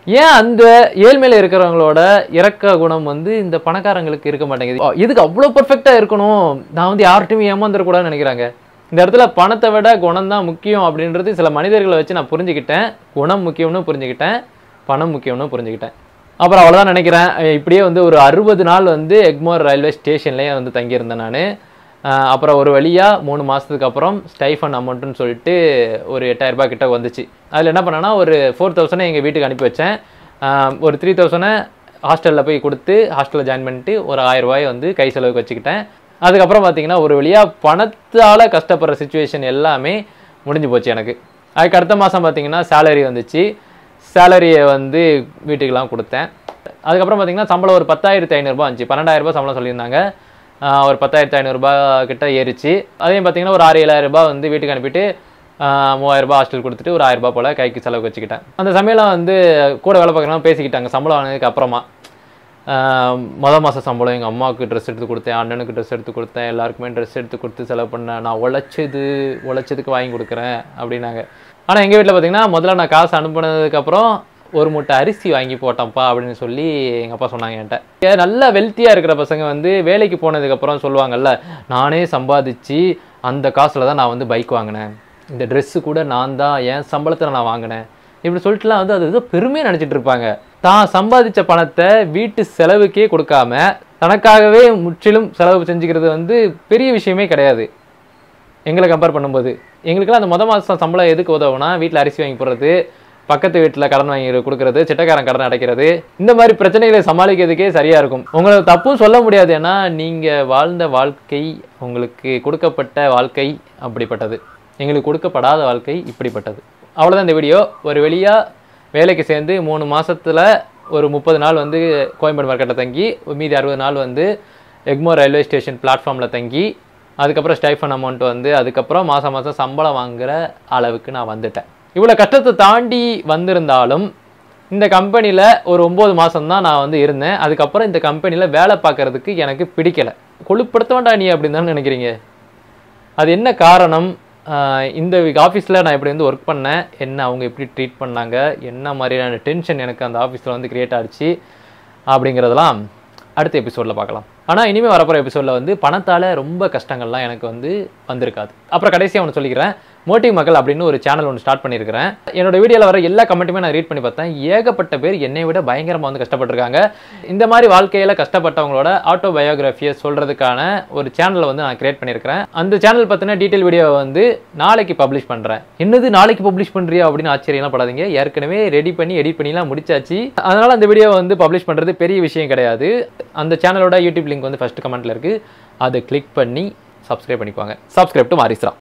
ஏன் அந்த ஏழ்மையில இருக்கிறவங்களோட இறக்க குணம் வந்து இந்த பணக்காரங்களுக்கு இருக்க மாட்டேங்குது ஓ, இதுக்கு அவ்வளோ பர்ஃபெக்டாக இருக்கணும் நான் வந்து யார்கிட்டையும் ஏமாந்துடக்கூடாதுன்னு நினைக்கிறாங்க இந்த இடத்துல பணத்தை விட குணம் தான் முக்கியம் அப்படின்றது சில மனிதர்களை வச்சு நான் புரிஞ்சுக்கிட்டேன் குணம் முக்கியம்னு புரிஞ்சுக்கிட்டேன் பணம் முக்கியம்னு புரிஞ்சுக்கிட்டேன் அப்புறம் அவ்வளோதான் நினைக்கிறேன் அஹ் இப்படியே வந்து ஒரு அறுபது நாள் வந்து எக்மோர் ரயில்வே ஸ்டேஷன்லேயே வந்து தங்கியிருந்தேன் நான் அப்புறம் ஒரு வழியாக மூணு மாதத்துக்கு அப்புறம் ஸ்டைஃபன் அமௌண்ட்டுன்னு சொல்லிட்டு ஒரு எட்டாயிரம் ரூபாய் கிட்ட வந்துச்சு அதில் என்ன பண்ணேன்னா ஒரு ஃபோர் தௌசண்டை எங்கள் வீட்டுக்கு அனுப்பி வச்சேன் ஆஹ் ஒரு த்ரீ தௌசண்டை ஹாஸ்டலில் போய் கொடுத்து ஹாஸ்டலில் ஜாயின் பண்ணிட்டு ஒரு ஆயிரம் ரூபாய் வந்து கை செலவுக்கு வச்சுக்கிட்டேன் அதுக்கப்புறம் பார்த்தீங்கன்னா ஒரு வழியாக பணத்தால் கஷ்டப்படுற சுச்சுவேஷன் எல்லாமே முடிஞ்சு போச்சு எனக்கு அதுக்கு அடுத்த மாதம் பார்த்தீங்கன்னா சேலரி வந்துச்சு சேலரியை வந்து வீட்டுக்கெல்லாம் கொடுத்தேன் அதுக்கப்புறம் பார்த்தீங்கன்னா சம்பளம் ஒரு பத்தாயிரத்து ஐநூறுரூபா வந்துச்சு பன்னெண்டாயிரம் ரூபாய் சம்பளம் சொல்லியிருந்தாங்க ஆஹ் ஒரு பத்தாயிரத்து ஐநூறுரூபா கிட்ட ஏறிச்சு அதையும் பார்த்தீங்கன்னா ஒரு ஆறு ஏழாயிரம் ரூபாய் வந்து வீட்டுக்கு அனுப்பிட்டு ஆஹ் மூவாயிரம் ரூபாய் ஹாஸ்டல் கொடுத்துட்டு ஒரு ஆயிரம் ரூபாய் போல் கைக்கு செலவுக்கு வச்சுக்கிட்டேன் அந்த சமயம் வந்து கூட வேலை பார்க்குறவங்க பேசிக்கிட்டாங்க சம்பளம் வாங்கினதுக்கு அப்புறமா ஆஹ் மொத மாத சம்பளம் எங்கள் அம்மாவுக்கு ட்ரெஸ் எடுத்து கொடுத்தேன் அண்ணனுக்கு ட்ரெஸ் எடுத்து கொடுத்தேன் எல்லாருக்குமே ட்ரெஸ் எடுத்து கொடுத்து செலவு பண்ணேன் நான் உழைச்சது உழைச்சதுக்கு வாங்கி கொடுக்குறேன் அப்படின்னாங்க ஆனால் எங்கள் வீட்டில் பார்த்தீங்கன்னா முதல்ல நான் காசு அனுப்புனதுக்கப்புறம் ஒரு மூட்டை அரிசி வாங்கி போட்டேன்ப்பா அப்படின்னு சொல்லி எங்கள் அப்பா சொன்னாங்க என்கிட்ட ஏன் நல்லா வெல்த்தியாக இருக்கிற பசங்க வந்து வேலைக்கு போனதுக்கப்புறம் சொல்லுவாங்கல்ல நானே சம்பாதிச்சு அந்த காசில் தான் நான் வந்து பைக் வாங்கினேன் இந்த ட்ரெஸ்ஸு கூட நான் தான் என் சம்பளத்தில் நான் வாங்கினேன் இப்படி சொல்லிட்டுலாம் வந்து அது ஏதோ பெருமையாக நினச்சிட்டு இருப்பாங்க தான் சம்பாதிச்ச பணத்தை வீட்டு செலவுக்கே கொடுக்காம தனக்காகவே முற்றிலும் செலவு செஞ்சுக்கிறது வந்து பெரிய விஷயமே கிடையாது எங்களை கம்பேர் பண்ணும்போது எங்களுக்குலாம் அந்த மொதல் மாதம் சம்பளம் எதுக்கு உதவுனா வீட்டில் அரிசி வாங்கி போடுறது பக்கத்து வீட்டில் கடன் வாங்கி கொடுக்கறது சிட்டக்காரன் கடன் அடைக்கிறது இந்த மாதிரி பிரச்சனைகளை சமாளிக்கிறதுக்கே சரியாக இருக்கும் உங்களை தப்பும் சொல்ல முடியாது ஏன்னா நீங்கள் வாழ்ந்த வாழ்க்கை உங்களுக்கு கொடுக்கப்பட்ட வாழ்க்கை அப்படிப்பட்டது எங்களுக்கு கொடுக்கப்படாத வாழ்க்கை இப்படிப்பட்டது அவ்வளோதான் இந்த வீடியோ ஒரு வெளியாக வேலைக்கு சேர்ந்து மூணு மாசத்துல ஒரு முப்பது நாள் வந்து கோயம்பேடு மார்க்கெட்டில் தங்கி மீதி அறுபது நாள் வந்து எக்மோர் ரயில்வே ஸ்டேஷன் பிளாட்ஃபார்மில் தங்கி அதுக்கப்புறம் ஸ்டைஃபன் அமௌண்ட் வந்து அதுக்கப்புறம் மாதம் மாதம் சம்பளம் வாங்குற அளவுக்கு நான் வந்துட்டேன் இவ்வளோ கஷ்டத்தை தாண்டி வந்திருந்தாலும் இந்த கம்பெனியில் ஒரு ஒம்பது மாதம் தான் நான் வந்து இருந்தேன் அதுக்கப்புறம் இந்த கம்பெனியில் வேலை பார்க்கறதுக்கு எனக்கு பிடிக்கல கொழுப்படுத்த வேண்டாம் நீ அப்படின்னு தானே நினைக்கிறீங்க அது என்ன காரணம் ஆஹ் இந்த ஆஃபீஸில் நான் இப்படி வந்து ஒர்க் பண்ணேன் என்ன அவங்க எப்படி ட்ரீட் பண்ணாங்க என்ன மாதிரியான டென்ஷன் எனக்கு அந்த ஆஃபீஸில் வந்து கிரியேட் ஆச்சு அப்படிங்கிறதெல்லாம் அடுத்த எபிசோடில் பார்க்கலாம் ஆனால் இனிமேல் வரப்போகிற எபிசோடில் வந்து பணத்தால் ரொம்ப கஷ்டங்கள்லாம் எனக்கு வந்து வந்திருக்காது அப்புறம் கடைசியாக ஒன்று சொல்லிக்கிறேன் மோட்டிவ் மக்கள் அப்படின்னு ஒரு சேனல் ஒன்று ஸ்டார்ட் பண்ணியிருக்கிறேன் என்னோட வீடியோவில் வர எல்லா கமெண்ட்டுமே நான் ரீட் பண்ணி பார்த்தேன் ஏகப்பட்ட பேர் என்னை விட பயங்கரமாக வந்து கஷ்டப்பட்டிருக்காங்க இந்த மாதிரி வாழ்க்கையில் கஷ்டப்பட்டவங்களோட ஆட்டோ பயோகிராஃபியை சொல்கிறதுக்கான ஒரு சேனலை வந்து நான் கிரியேட் பண்ணியிருக்கிறேன் அந்த சேனல் பற்றின டீட்டெயில் வீடியோவை வந்து நாளைக்கு பப்ளிஷ் பண்ணுறேன் என்னது நாளைக்கு பப்ளிஷ் பண்ணுறியா அப்படின்னு ஆச்சரியம்லாம் படாதீங்க ஏற்கனவே ரெடி பண்ணி எடிட் பண்ணிலாம் முடிச்சாச்சு அதனால் அந்த வீடியோவை வந்து பப்ளிஷ் பண்ணுறது பெரிய விஷயம் கிடையாது அந்த சேனலோட யூடியூப் லிங்க் வந்து ஃபஸ்ட் கமெண்ட்டில் இருக்குது அதை கிளிக் பண்ணி சப்ஸ்கிரைப் பண்ணிக்குவாங்க சப்ஸ்கிரைப் டு மாரிஸ்ரா